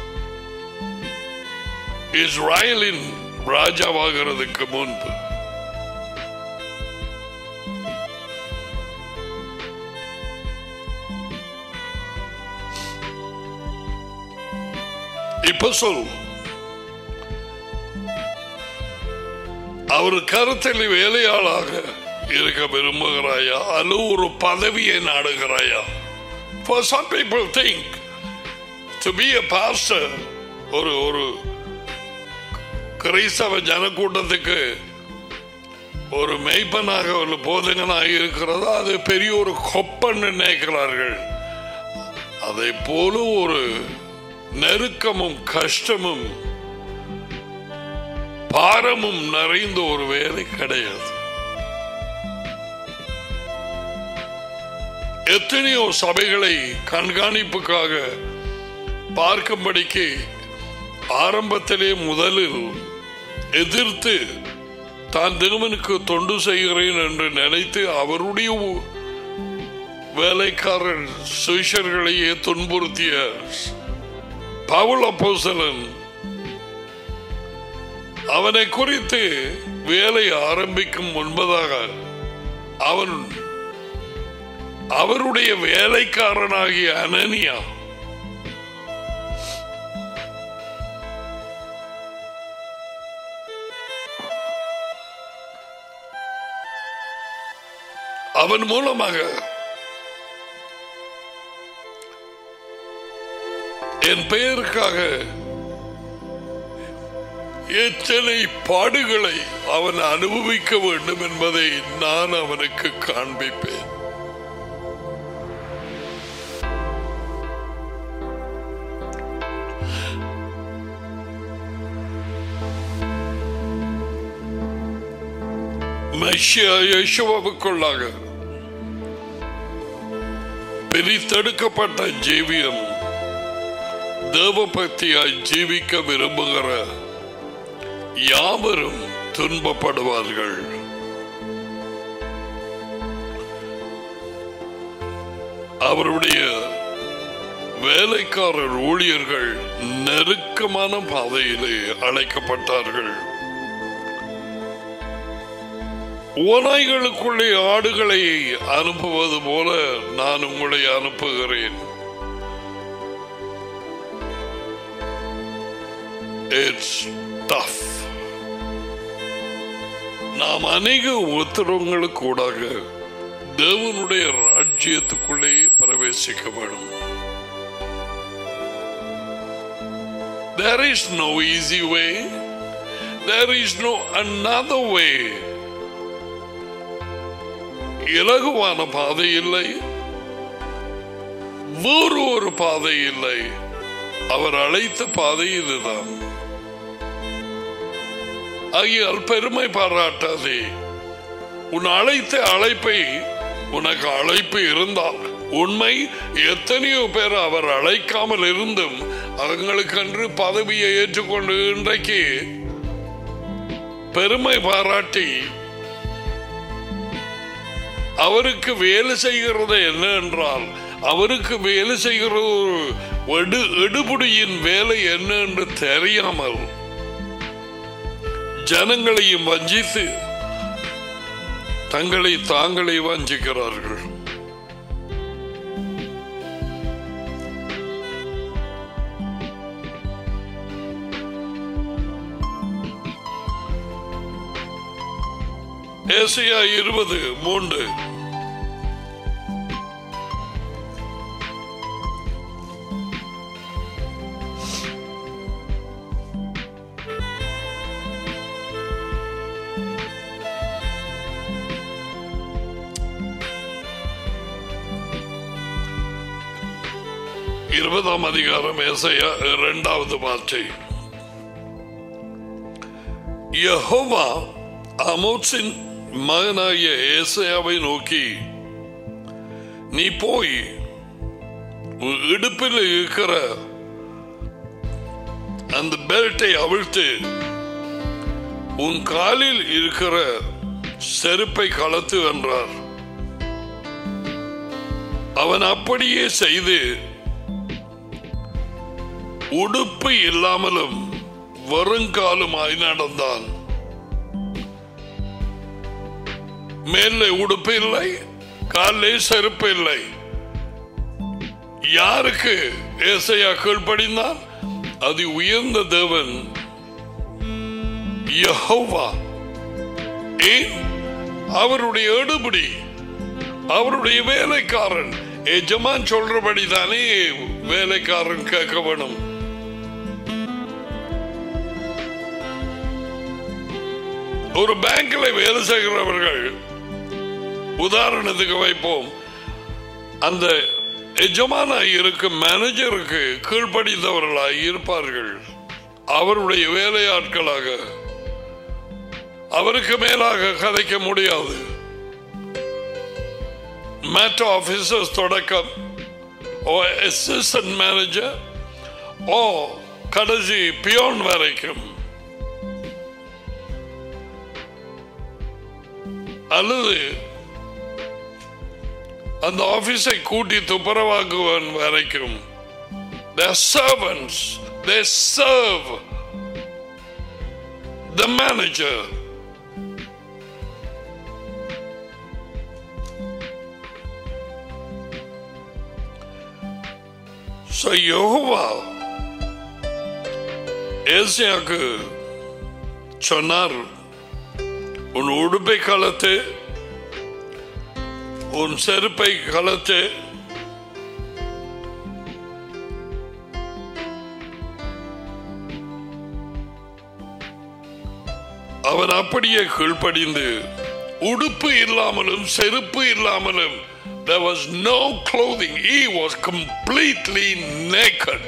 இஸ்ராயலின் ராஜாவாகிறதுக்கு முன்பு இப்ப சொல் அவர் கருத்தில் வேலையாளாக இருக்க விரும்புகிறாயா அல்லது ஒரு பதவியை நாடுகிறாயா For some people think to be a pastor ஒரு ஒரு கிறிஸ்தவ ஜனக்கூட்டத்துக்கு ஒரு மெய்ப்பனாக ஒரு போதகனாக இருக்கிறது அது பெரிய ஒரு கொப்பன்னு நினைக்கிறார்கள் அதை போல ஒரு நெருக்கமும் கஷ்டமும் பாரமும் நிறைந்த ஒரு வேலை கிடையாது எத்தனையோ சபைகளை கண்காணிப்புக்காக பார்க்கும்படிக்கு ஆரம்பத்திலே முதலில் எதிர்த்து தான் தேவனுக்கு தொண்டு செய்கிறேன் என்று நினைத்து அவருடைய ஊ- வேலைக்காரன் சுஷர்களையே துன்புறுத்திய பவுல் அப்போஸ்தலன் அவனை குறித்து வேலை ஆரம்பிக்கும் முன்பதாக அவன் அவருடைய வேலைக்காரனாகிய அனனியா அவன் மூலமாக என் பெயருக்காக எத்தனை பாடுகளை அவன் அனுபவிக்க வேண்டும் என்பதை நான் அவனுக்கு காண்பிப்பேன் மெஷியா யேசுவுக்குள்ளாக பிரித்தெடுக்கப்பட்ட ஜீவியம் தேவபக்தியாய் ஜீவிக்க விரும்புகிற யாவரும் துன்பப்படுவார்கள் அவருடைய வேலைக்காரர் ஊழியர்கள் நெருக்கமான பாதையிலே அழைக்கப்பட்டார்கள் ஓநாய்களுக்குள்ளே ஆடுகளை அனுப்புவது போல நான் உங்களை அனுப்புகிறேன் இட்ஸ் டஃப் நாம் அநேக உத்தரவுகளுக்கு கூடாக தேவனுடைய ராஜ்யத்துக்குள்ளே பிரவேசிக்க வேண்டும் There is no easy way. There is no another way. இலகுவான பாதை இல்லை வேறு ஒரு பாதை இல்லை அவர் அழைத்த பாதை இதுதான் ஆகியால் பெருமை பாராட்டாதே உன் அழைத்த அழைப்பை உனக்கு அழைப்பு இருந்தால் உண்மை எத்தனையோ பேர் அவர் அழைக்காமல் இருந்தும் அவங்களுக்கென்று பதவியை ஏற்றுக்கொண்டு இன்றைக்கு பெருமை பாராட்டி அவருக்கு வேலை செய்கிறது என்ன என்றால் அவருக்கு வேலை செய்கிற ஒரு எடு எடுபுடியின் வேலை என்ன என்று தெரியாமல் ஜனங்களையும் வஞ்சித்து தங்களை தாங்களே வஞ்சிக்கிறார்கள் ஏசியா இருபது மூன்று இருபதாம் அதிகாரம் ஏசையா இரண்டாவது வார்த்தை யெகோவா ஆமோத்சின் மகனாகிய ஏசையாவை நோக்கி நீ போய் உன் இடுப்பில் இருக்கிற அந்த பெல்ட்டை அவிழ்த்து உன் காலில் இருக்கிற செருப்பை கலத்து என்றார் அவன் அப்படியே செய்து உடுப்பு இல்லாமலும் வருங்காலுமாய் நடந்தான் மேலே உடுப்பு இல்லை காலே செருப்பு இல்லை யாருக்கு ஏசையா கீழ்ப்படிந்தான் அது உயர்ந்த தேவன் யெகோவா ஏன் அவருடைய எடுபடி அவருடைய வேலைக்காரன் எஜமான் சொல்றபடி தானே வேலைக்காரன் கேட்க வேணும் ஒரு பேங்க்ல வேலை செய்கிறவர்கள் உதாரணத்துக்கு வைப்போம் அந்த எஜமானாய் இருக்கும் மேனேஜருக்கு கீழ்ப்படிந்தவர்களாய் இருப்பார்கள் அவருடைய வேலையாட்களாக அவருக்கு மேலாக கதைக்க முடியாது மேட் ஆபீசர்ஸ் தொடக்கம் ஓ அசிஸ்டன்ட் மேனேஜர் ஓ கடைசி பியோன் வரைக்கும் அல்லது அந்த ஆபீஸை கூட்டி துப்புரவாக்குவன் வரைக்கும் They're servants. They serve the manager. So Jehovah ஏசியாக்கு சொன்னார் உன் உடுப்பை கலத்து உன் செருப்பை கலத்து அவன் அப்படியே கீழ்ப்படிந்து உடுப்பு இல்லாமலும் செருப்பு இல்லாமலும் there was no clothing he was completely naked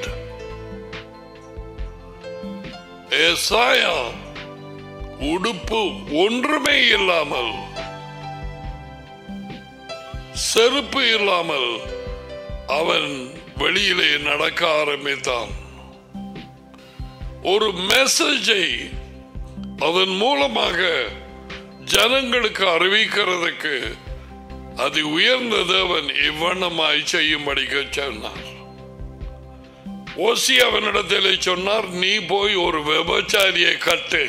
ஏசாயா உடுப்பு ஒன்றுமே இல்லாமல் செருப்பு இல்லாமல் அவன் வெளியிலே நடக்க ஆரம்பித்தான் ஒரு மெசேஜை அதன் மூலமாக ஜனங்களுக்கு அறிவிக்கிறதுக்கு அது உயர்ந்த தேவன் இவ்வண்ணமாய் செய்யும்படிக்க சொன்னார் ஓசி அவனிடத்தில் சொன்னார் நீ போய் ஒரு விபச்சாரியை கட்டு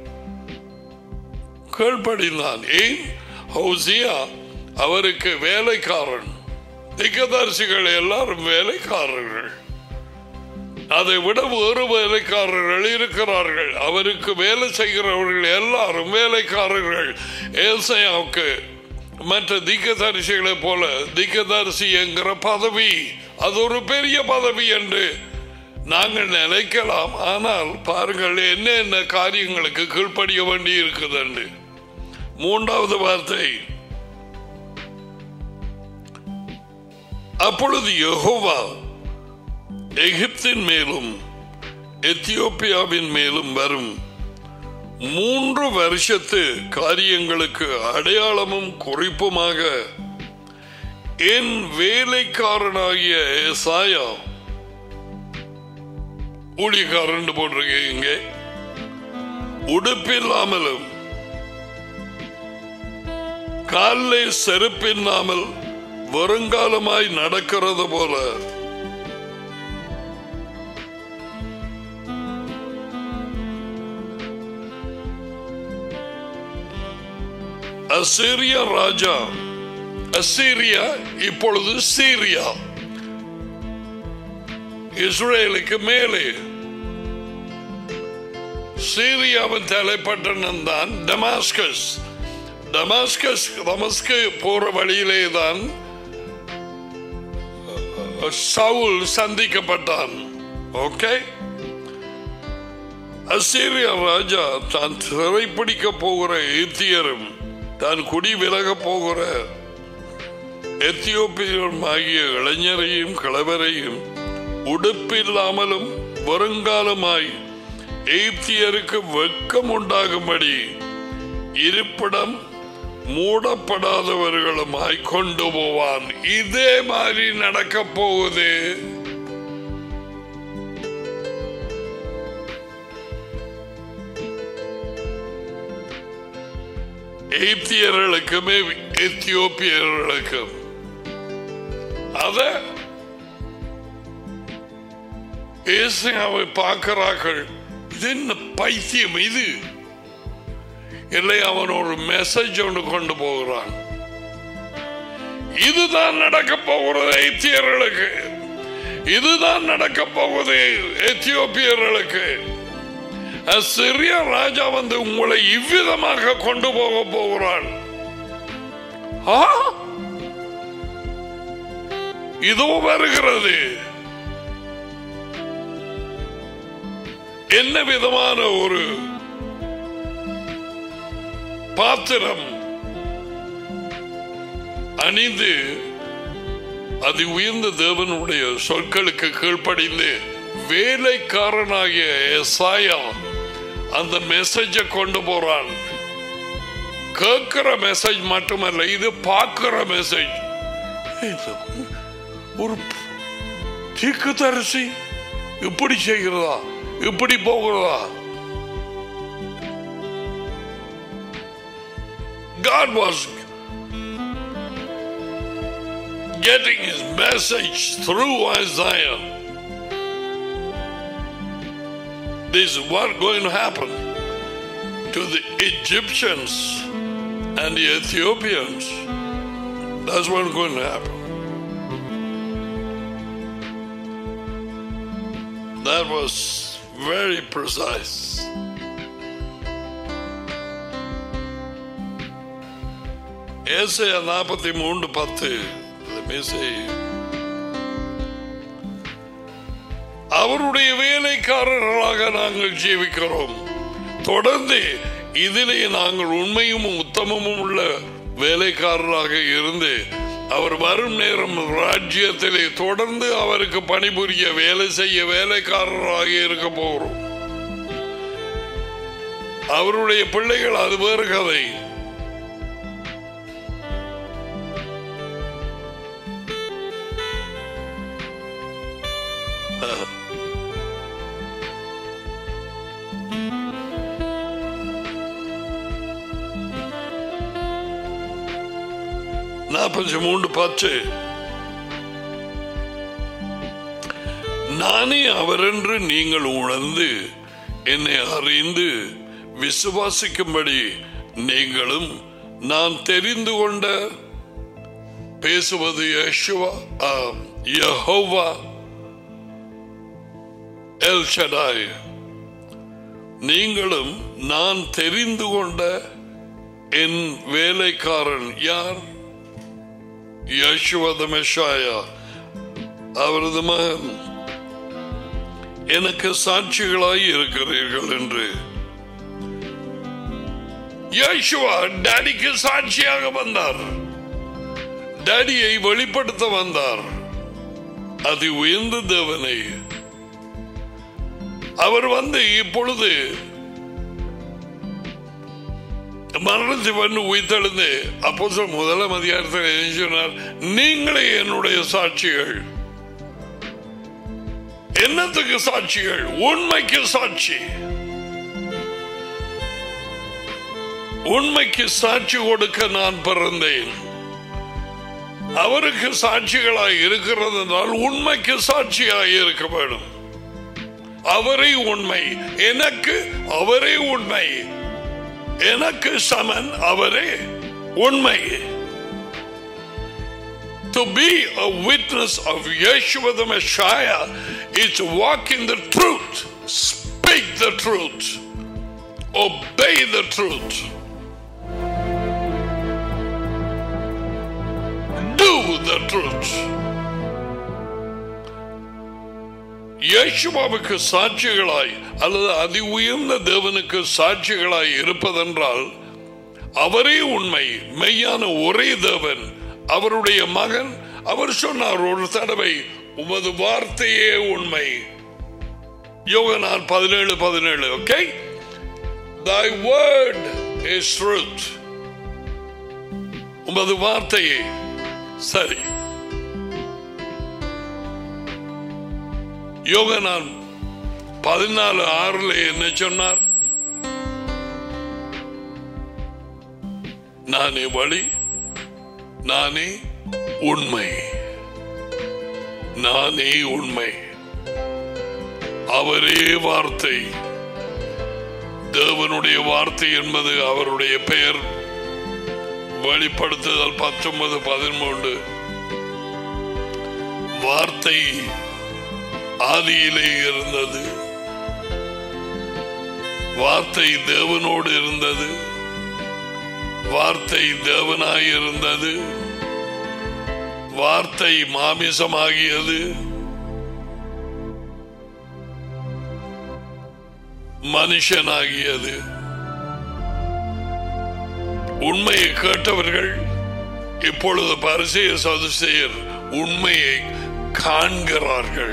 கீழ்ப்படிந்தான் ஏன் ஹவுசியா அவருக்கு வேலைக்காரன் திக்கதரிசிகள் எல்லாரும் வேலைக்காரர்கள் அதை விட வேறு வேலைக்காரர்கள் இருக்கிறார்கள் அவருக்கு வேலை செய்கிறவர்கள் எல்லாரும் வேலைக்காரர்கள் ஏசையாவுக்கு மற்ற திக்கதரிசிகளை போல திக்கதரிசி என்கிற பதவி அது ஒரு பெரிய பதவி என்று நாங்கள் நினைக்கலாம் ஆனால் பாருங்கள் என்ன என்ன காரியங்களுக்கு கீழ்ப்படிய வேண்டி இருக்குது மூன்றாவது வார்த்தை அப்பொழுது யெகோவா எகிப்தின் மேலும் எத்தியோப்பியாவின் மேலும் வரும் மூன்று வருஷத்து காரியங்களுக்கு அடையாளமும் குறிப்புமாக என் வேலைக்காரனாகிய சாயா ஊழியக்காரன் போட்டிருக்கீங்க இங்கே உடுப்பில்லாமலும் காலில் செருப்பில்லாமல் வருங்காலமாய் நடக்கிறது போல அசீரியா ராஜா அசீரியா இப்பொழுது சீரியா இஸ்ரேலுக்கு மேலே சீரியாவின் தலைப்பட்டணம் தான் டமாஸ்கஸ் டமாஸ்கஸ் தமஸ்கு போற வழியிலே தான் சவுல் சந்திக்கப்பட்டான் ஓகே அசீரியா ராஜா தான் சிறைப்பிடிக்க போகிற எத்தியரும் தான் குடி விலக போகிற எத்தியோப்பியரும் ஆகிய இளைஞரையும் கிழவரையும் உடுப்பில்லாமலும் வருங்காலமாய் எய்ப்தியருக்கு வெட்கம் உண்டாகும்படி இருப்பிடம் மூடப்படாதவர்களுமாய் கொண்டு போவான் இதே மாதிரி நடக்க போகுது எய்ப்தியர்களுக்குமே எத்தியோப்பியர்களுக்கும் அத ஏசியாவை பார்க்கிறார்கள் இது என்ன பைத்தியம் இது இல்லை அவன் ஒரு மெசேஜ் ஒன்று கொண்டு போகிறான் இதுதான் நடக்க போகிறது எத்தியர்களுக்கு இதுதான் நடக்க போகுது எத்தியோப்பியர்களுக்கு சிறிய ராஜா வந்து உங்களை இவ்விதமாக கொண்டு போக போகிறான் ஆ? இதோ வருகிறது என்ன விதமான ஒரு பாத்திரம் அணிந்து அது உயர்ந்த தேவனுடைய சொற்களுக்கு கீழ்ப்படிந்து வேலைக்காரனாகிய எசாயா அந்த மெசேஜை கொண்டு போறான் கேட்கிற மெசேஜ் மட்டுமல்ல இது பார்க்கிற மெசேஜ் ஒரு தீக்குத்தரசி இப்படி செய்கிறதா இப்படி போகிறதா God was getting his message through Isaiah. This is what going to happen to the Egyptians and the Ethiopians. That's what's going to happen. That was very precise. ஏசையா நாற்பத்தி மூன்று பத்து அவருடைய வேலைக்காரர்களாக நாங்கள் ஜீவிக்கிறோம் தொடர்ந்து இதிலே நாங்கள் உண்மையும் உத்தமமும் உள்ள வேலைக்காரராக இருந்து அவர் வரும் நேரம் ராஜ்யத்திலே தொடர்ந்து அவருக்கு பணிபுரிய வேலை செய்ய வேலைக்காரராக இருக்க போகிறோம் அவருடைய பிள்ளைகள் அது வேறு கதை நாற்பத்தி மூன்று பத்து நானே அவரென்று நீங்கள் உணர்ந்து என்னை அறிந்து விசுவாசிக்கும்படி நீங்களும் நான் தெரிந்து கொண்ட பேசுவது யெஷுவா ஆம், யெகோவா எல் ஷடாய் நீங்களும் நான் தெரிந்து கொண்ட என் வேலைக்காரன் யார் யசுவத மெஷாயா அவரது மகன் எனக்கு சாட்சிகளாய் இருக்கிறீர்கள் என்று யேசுவா டாடிக்கு சாட்சியாக வந்தார் டாடியை வெளிப்படுத்த வந்தார் அது உயர்ந்த தேவனை அவர் வந்து இப்பொழுது மரணத்தை பண்ணி உயிர்த்தெழுந்து அப்போ முதலாம் அதிகாரத்தில் என்ன சொன்னார் நீங்களே என்னுடைய சாட்சிகள் என்னத்துக்கு சாட்சிகள் உண்மைக்கு சாட்சி உண்மைக்கு சாட்சி கொடுக்க நான் பிறந்தேன் அவருக்கு சாட்சிகளாய் இருக்கிறது என்றால் உண்மைக்கு சாட்சியாய் இருக்க வேண்டும் அவரே உண்மை எனக்கு அவரே உண்மை எனக்கு சமன் அவரே உண்மை To be a witness of Yeshua the Messiah is to walk in the truth, speak the truth, obey the truth, do the truth. யேசுவாவுக்கு சாட்சிகளாய் அல்லது அதி உயர்ந்த தேவனுக்கு சாட்சிகளாய் இருப்பதென்றால் அவரே உண்மை மெய்யான ஒரே தேவன் அவருடைய மகன் அவர் சொன்னார் ஒரு தடவை உமது வார்த்தையே உண்மை யோகனான் பதினேழு பதினேழு okay Thy word is truth. உமது வார்த்தையே சரி யோகனான் பதினாலு ஆறுல என்ன சொன்னார் நானே வழி நானே உண்மை நானே உண்மை அவரே வார்த்தை தேவனுடைய வார்த்தை என்பது அவருடைய பெயர் வெளிப்படுத்துதல் பத்தொன்பது பதிமூன்று வார்த்தை ஆதியிலே இருந்தது வார்த்தை தேவனோடு இருந்தது வார்த்தை தேவனாய் இருந்தது வார்த்தை மாமிசமாகியது மனுஷனாகியது உண்மையை கேட்டவர்கள் இப்பொழுது பரிசெய சதுசெயர் உண்மையை காண்கிறார்கள்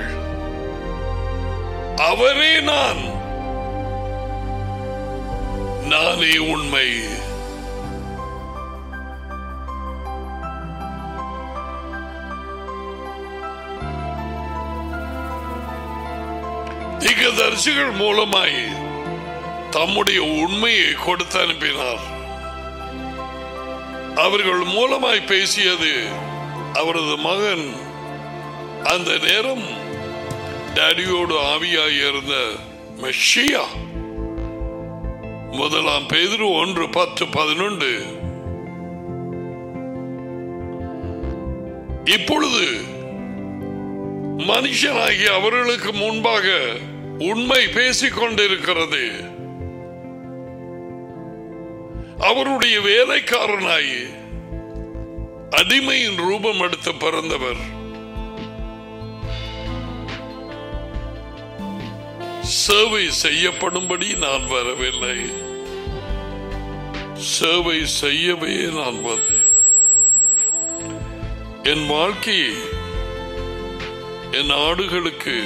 அவரே நான் நானே உண்மை தீர்க்கதரிசிகள் மூலமாய் தம்முடைய உண்மையை கொடுத்து அனுப்பினார் அவர்கள் மூலமாய் பேசியது அவரது மகன் அந்த நேரம் டேடியோடு ஆவியாய் இருந்த மெஷியா முதலாம் பேதுரு ஒன்று பத்து பதினொன்று இப்பொழுது மனுஷனாகி அவர்களுக்கு முன்பாக உண்மை பேசிக் கொண்டிருக்கிறது அவருடைய வேலைக்காரனாய் அடிமையின் ரூபம் எடுத்து பிறந்தவர் சேவை செய்யப்படும்படி நான் வரவில்லை சேவை செய்யவே நான் வந்தேன் என் வாழ்க்கையை என் ஆடுகளுக்கு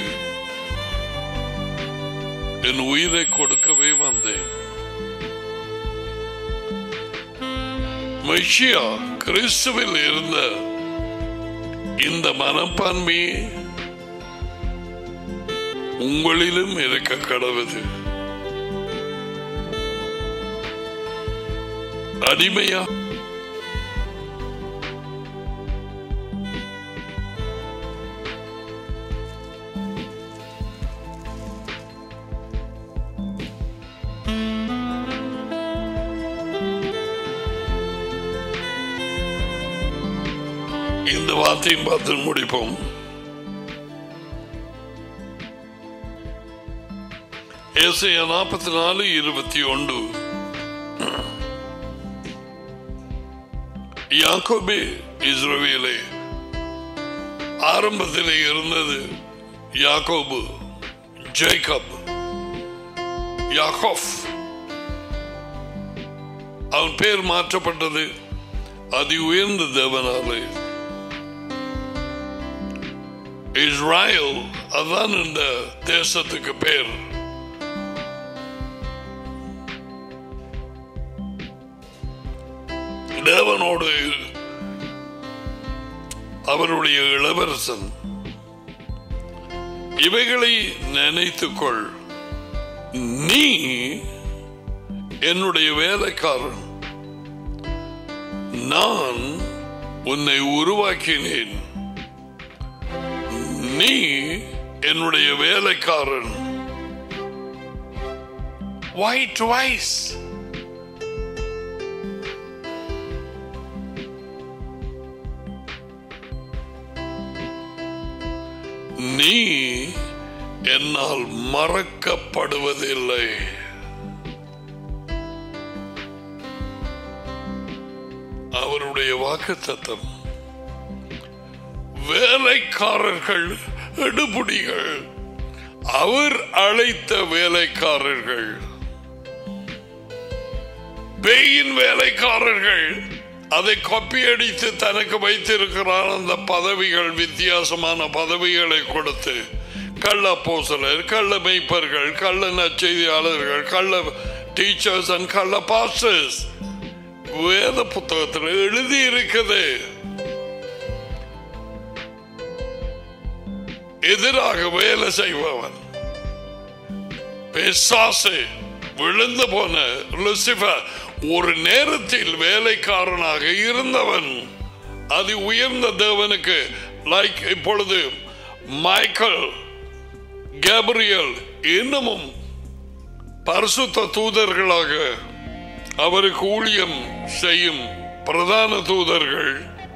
என் உயிரை கொடுக்கவே வந்தேன் மெஷியா கிறிஸ்துவில் இருந்த இந்த மனப்பான்மையே உங்களிலும் இருக்க கடவுது அடிமையா இந்த வார்த்தையும் பார்த்து முடிப்போம் ஏசையா நாற்பத்தி நாலு இருபத்தி ஒன்று யாக்கோபே இஸ்ரவேலே ஆரம்பத்திலே இருந்தது யாக்கோபு ஜேக்கப் யாக்கோப் அவன் பேர் மாற்றப்பட்டது அதி உயர்ந்த தேவனாலே இஸ்ராயல் அதான் இந்த தேசத்துக்கு பேர் தேவனோடு அவருடைய இளவரசன் இவைகளை நினைத்துக்கொள் நீ என்னுடைய வேலைக்காரன் நான் உன்னை உருவாக்கினேன் நீ என்னுடைய வேலைக்காரன் Why twice? நீ என்னால் மறக்கப்படுவதில்லை அவருடைய வாக்கு தத்தம் வேலைக்காரர்கள் எடுபுடிகள் அவர் அழைத்த வேலைக்காரர்கள் பேயின் வேலைக்காரர்கள் அதை கொப்பியடித்து தனக்கு வைத்திருக்கிறான் அந்த பதவிகள் வித்தியாசமான பதவிகளை கொடுத்து கள்ள போசலர் கள்ள மெய்ப்பர்கள் கள்ள நற்செய்தியாளர்கள் கள்ள டீச்சர்ஸ் அண்ட் கள்ள பாஸ்டர்ஸ் வேத புத்தகத்தில் எழுதி இருக்குது எதிராக வேலை செய்பவன் பிசாசு விழுந்து போன லுசிபர் ஒரு நேரத்தில் வேலைக்காரனாக இருந்தவன் அது உயர்ந்த தேவனுக்கு லைக் இப்பொழுது மைக்கேல் கேப்ரியல் இன்னமும் பரிசுத்த தூதர்களாக அவருக்கு ஊழியம் செய்யும் பிரதான தூதர்கள்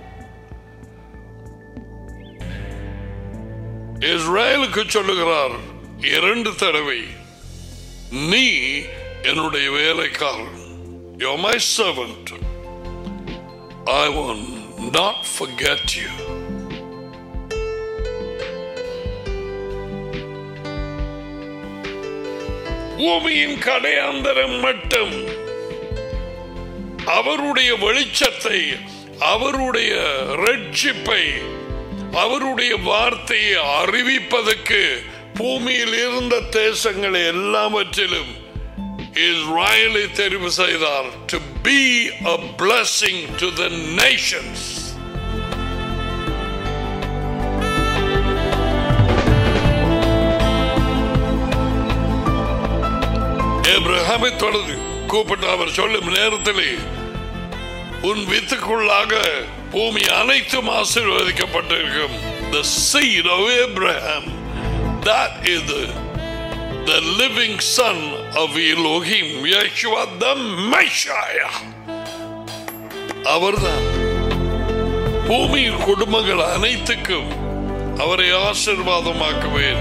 இஸ்ரேலுக்கு சொல்லுகிறார் இரண்டு தடவை நீ என்னுடைய வேலைக்காரன் You're my servant. I will not forget you. பூமியின் கடையாந்தரம் மட்டும் அவருடைய வெளிச்சத்தை அவருடைய ரட்சிப்பை அவருடைய வார்த்தையை அறிவிப்பதற்கு பூமியில் இருந்த தேசங்களை எல்லாவற்றிலும் இஸ்ராயலை தெரிவு செய்தார் to be a blessing to the nations ஏப்ரஹாமை தொடர்ந்து கூப்பிட்டு அவர் சொல்லும் நேரத்திலே உன் வித்துக்குள்ளாக பூமி அனைத்தும் ஆசீர்வதிக்கப்பட்டிருக்கும் the seed of Abraham that is the, the living son of Elohim Yeshua the Messiah அவர்தான் பூமியின் குடும்பங்கள் அனைத்துக்கும் அவரை ஆசீர்வாதமாக்குவேன்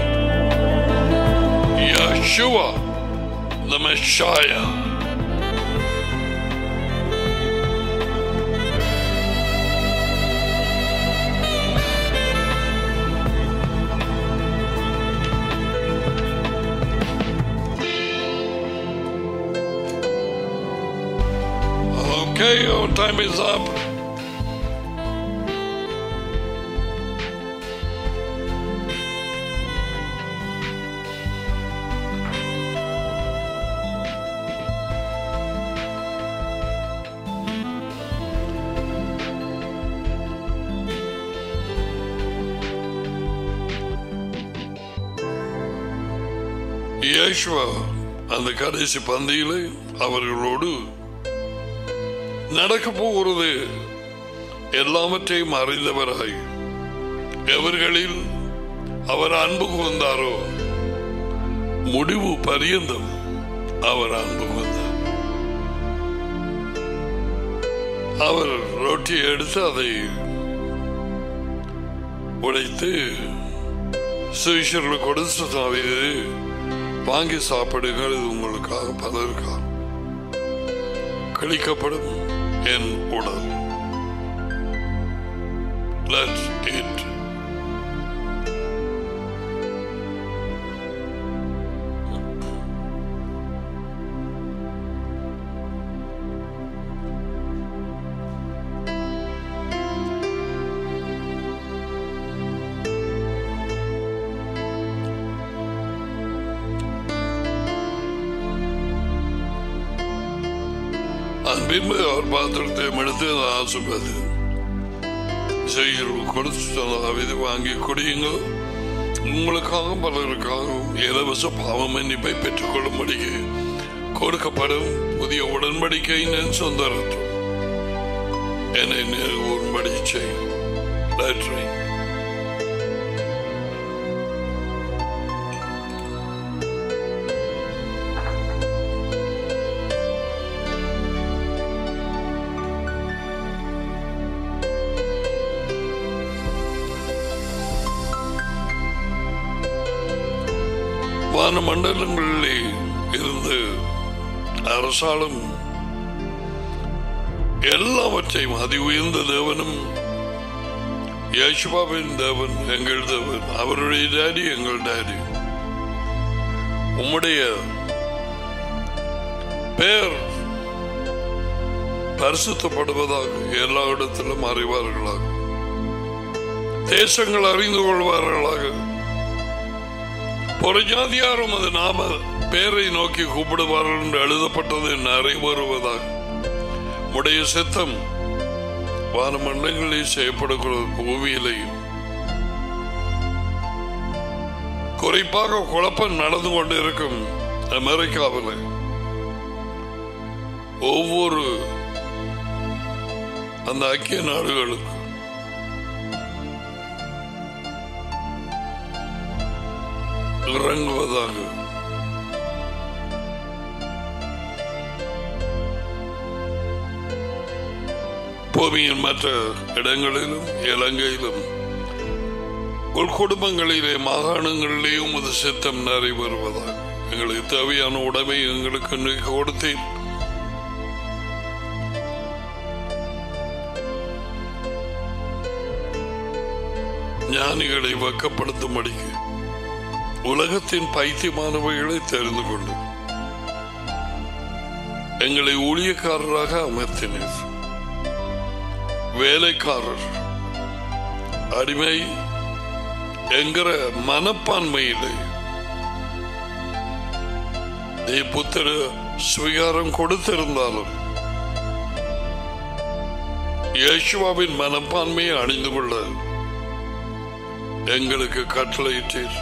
Yeshua the Messiah Okay, our time is up. இயேசுவா அந்த கடைசி பந்தியிலே அவர்களோடு நடக்க போகிறது எல்லாவற்றையும் அறிந்தவராய் எவர்களில் அவர் அன்பு கொண்டாரோ முடிவு பரியந்தம் அவர் அன்பு கொண்டார் அவர் ரொட்டி எடுத்து அதை உடைத்து சுவிஷர்களுக்கு கொடுத்து "தாவே, இது வாங்கி சாப்பிடுங்கள் இது உங்களுக்காக பலருக்காக கழிக்கப்படும் என் உடல் Let's eat. அன்பின்பு அவர் பாத்திரத்தை எடுத்து ஆசுபது செய்கிறோம் கொடுத்து சொன்னதாக இது வாங்கி குடியுங்க உங்களுக்காக பலருக்காகவும் இலவச பாவ மன்னிப்பை பெற்றுக்கொள்ளும்படிக்கு கொடுக்கப்படும் புதிய உடன்படிக்கையின் சொந்த ரத்தம் என்னை நிறுவும்படி செய்யும் நன்றி வான மண்டலங்களிலே இருந்து அரசாலும் எல்லாவற்றையும் அதி உயர்ந்த தேவனும் யேசுபாவின் தேவன் எங்கள் தேவன் அவருடைய டாடி எங்கள் டாடி உம்முடைய பெயர் பரிசுத்தப்படுவதாக எல்லா இடத்திலும் அறிவார்களாக தேசங்கள் அறிந்து கொள்வார்களாக புறஜாதியாரும் அது நாம பேரை நோக்கி கூப்பிடுவார்கள் என்று எழுதப்பட்டது நிறைவேறுவதாக உடைய சித்தம் வானமண்டங்களில் செய்யப்படுகிறது பூமியிலையும் குறிப்பாக குழப்பம் நடந்து கொண்டிருக்கும் அமெரிக்காவில் ஒவ்வொரு அந்த ஐக்கிய நாடுகளுக்கு இறங்குவதாக பூமியின் மற்ற இடங்களிலும் இலங்கையிலும் உள் குடும்பங்களிலே மாகாணங்களிலே உமது சித்தம் நிறைவேறுவதாக எங்களுக்கு தேவையான உடைமை எங்களுக்கு இன்றைக்கு கொடுத்தேன் ஞானிகளை வெக்கப்படுத்தும்படிக்கு உலகத்தின் பைத்தியமானவைகளை தெரிந்து கொண்டு எங்களை ஊழியக்காரராக அமர்த்தினர் வேலைக்காரர் அடிமை என்கிற மனப்பான்மையிலே நீ புத்திர சுவீகாரம் கொடுத்திருந்தாலும் இயேசுவாவின் மனப்பான்மையை அணிந்து கொள்ள எங்களுக்கு கட்டளையிட்டீர்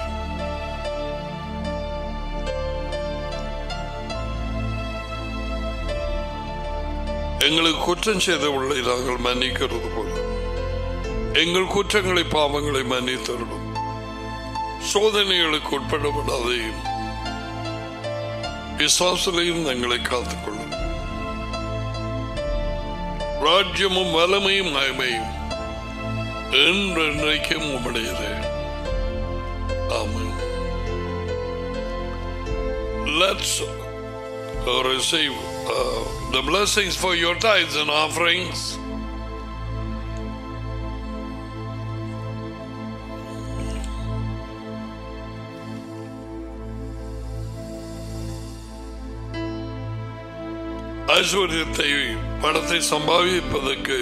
எங்களுக்கு குற்றம் செய்தவர்களை நாங்கள் மன்னிக்கிறது போல எங்கள் குற்றங்களை பாவங்களை மன்னித்தருடும் சோதனைகளுக்கு உட்படப்படாதையும் விசுவாசலையும் எங்களை காத்துக்கொள்ளும் ராஜ்யமும் வலமையும் மகிமையும் என்றென்றைக்கும் உம்முடையது ஆமென் Let's uh, receive uh, the blessings for your tithes and offerings. ஐஸ்வர்யத்தை பணத்தை சம்பாதிப்பதற்கு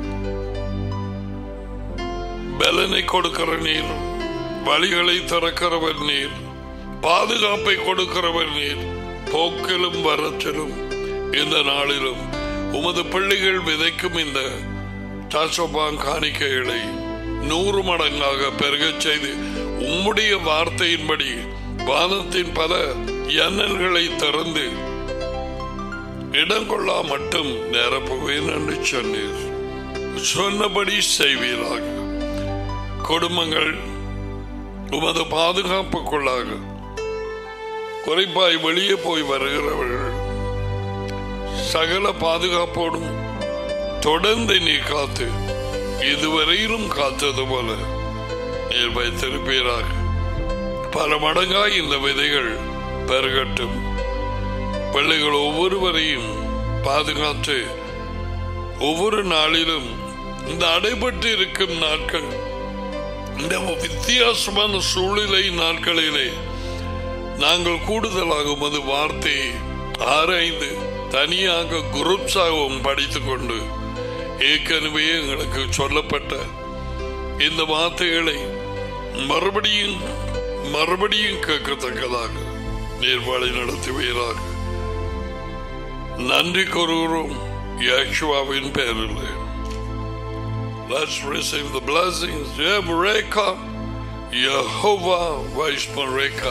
பலனை கொடுக்கிற நீர் வழிகளை திறக்கிறவர் நீர் பாதுகாப்பை கொடுக்கிறவர் நீர் போக்கிலும் வரச்சிலும் இந்த நாளிலும் உமது பிள்ளைகள் விதைக்கும் இந்த டாசோபாங் காணிக்கைகளை நூறு மடங்காக பெருகச் செய்து உம்முடைய வார்த்தையின்படி வானத்தின் பல எண்ணல்களை திறந்து இடம் கொள்ளா மட்டும் நிரப்புவேன் என்று சொன்னீர் சொன்னபடி செய்வீராக குடும்பங்கள் உமது பாதுகாப்புக்குள்ளாக குறிப்பாய் வெளியே போய் வருகிறவர்கள் சகல பாதுகாப்போடும் தொடர்ந்து நீ காத்து இதுவரையிலும் காத்தது போல நீர் வைத்திருப்பீராக பல மடங்காய் இந்த விதைகள் பெருகட்டும் பிள்ளைகள் ஒவ்வொருவரையும் பாதுகாத்து ஒவ்வொரு நாளிலும் இந்த அடைபட்டு இருக்கும் நாட்கள் இந்த வித்தியாசமான சூழ்நிலை நாட்களிலே நாங்கள் கூடுதலாக உமது வார்த்தையை ஆராய்ந்து தனியாக குரூப்ஸாகவும் படித்துக் கொண்டு ஏற்கனவே எங்களுக்கு சொல்லப்பட்ட இந்த வார்த்தைகளை மறுபடியும் மறுபடியும் கேட்கத்தக்கதாக நீர் வழி நடத்துவீராக நன்றி கூறுகிறோம் யாக்ஷுவாவின் பேரில் Let's receive the blessings. Yevreka, Yehovah Vaishmareka.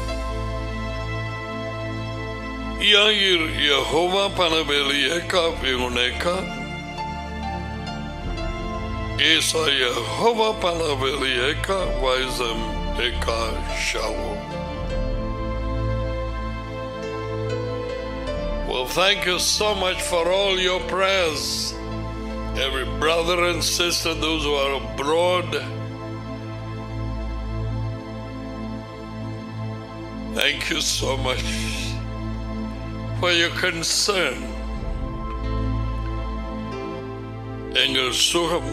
Yair Yehovah Panabelieka Viuneka. Esa Yehovah Panabelieka Vaisam Eka Shalom. Well, thank you so much for all your prayers. Every brother and sister, those who are abroad. Thank you so much for your concern. எங்கள் சுகம்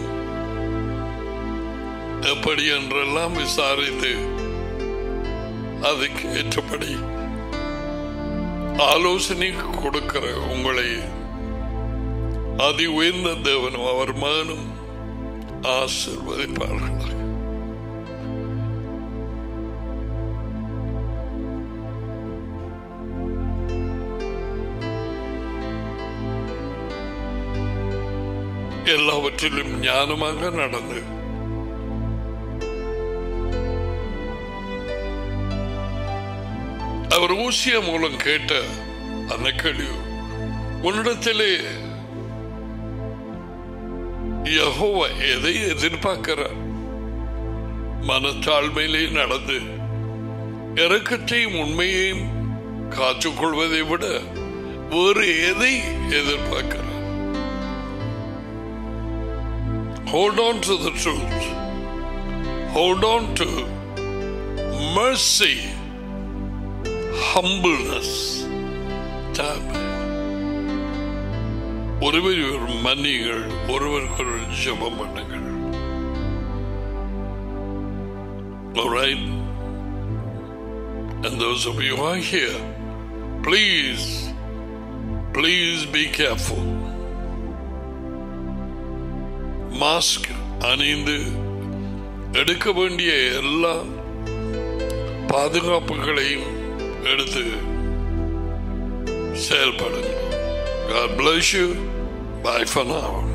எப்படி என்றெல்லாம் விசாரித்து அதுக்கு ஏற்றபடி ஆலோசனை கொடுக்கிற உங்களை அதி உயர்ந்த தேவனும் அவர் மகனும் ஆசிர்வதிப்பார்களாக எல்லாவற்றிலும் ஞானமாக நடந்து அவர் ஊசிய மூலம் கேட்ட அந்த கேள்வி உன்னிடத்திலே யகோவா எதை எதிர்பார்க்கிறார் மனத்தாழ்மையிலே நடந்து இறக்கத்தையும் உண்மையையும் காத்துக்கொள்வதை விட வேறு எதை எதிர்பார்க்கிறார் Hold on to the truth. Hold on to mercy, humbleness, தாழ்மை ஒருவர் ஒரு மன்னிகள் ஒருவருக்கு ஒரு ஜபம் பண்ணுங்கள் Alright? And those of you who are here, please, please be careful. Mask அணிந்து எடுக்க வேண்டிய எல்லா பாதுகாப்புகளையும் எடுத்து செயல்படுங்கள் God bless you. Bye for now.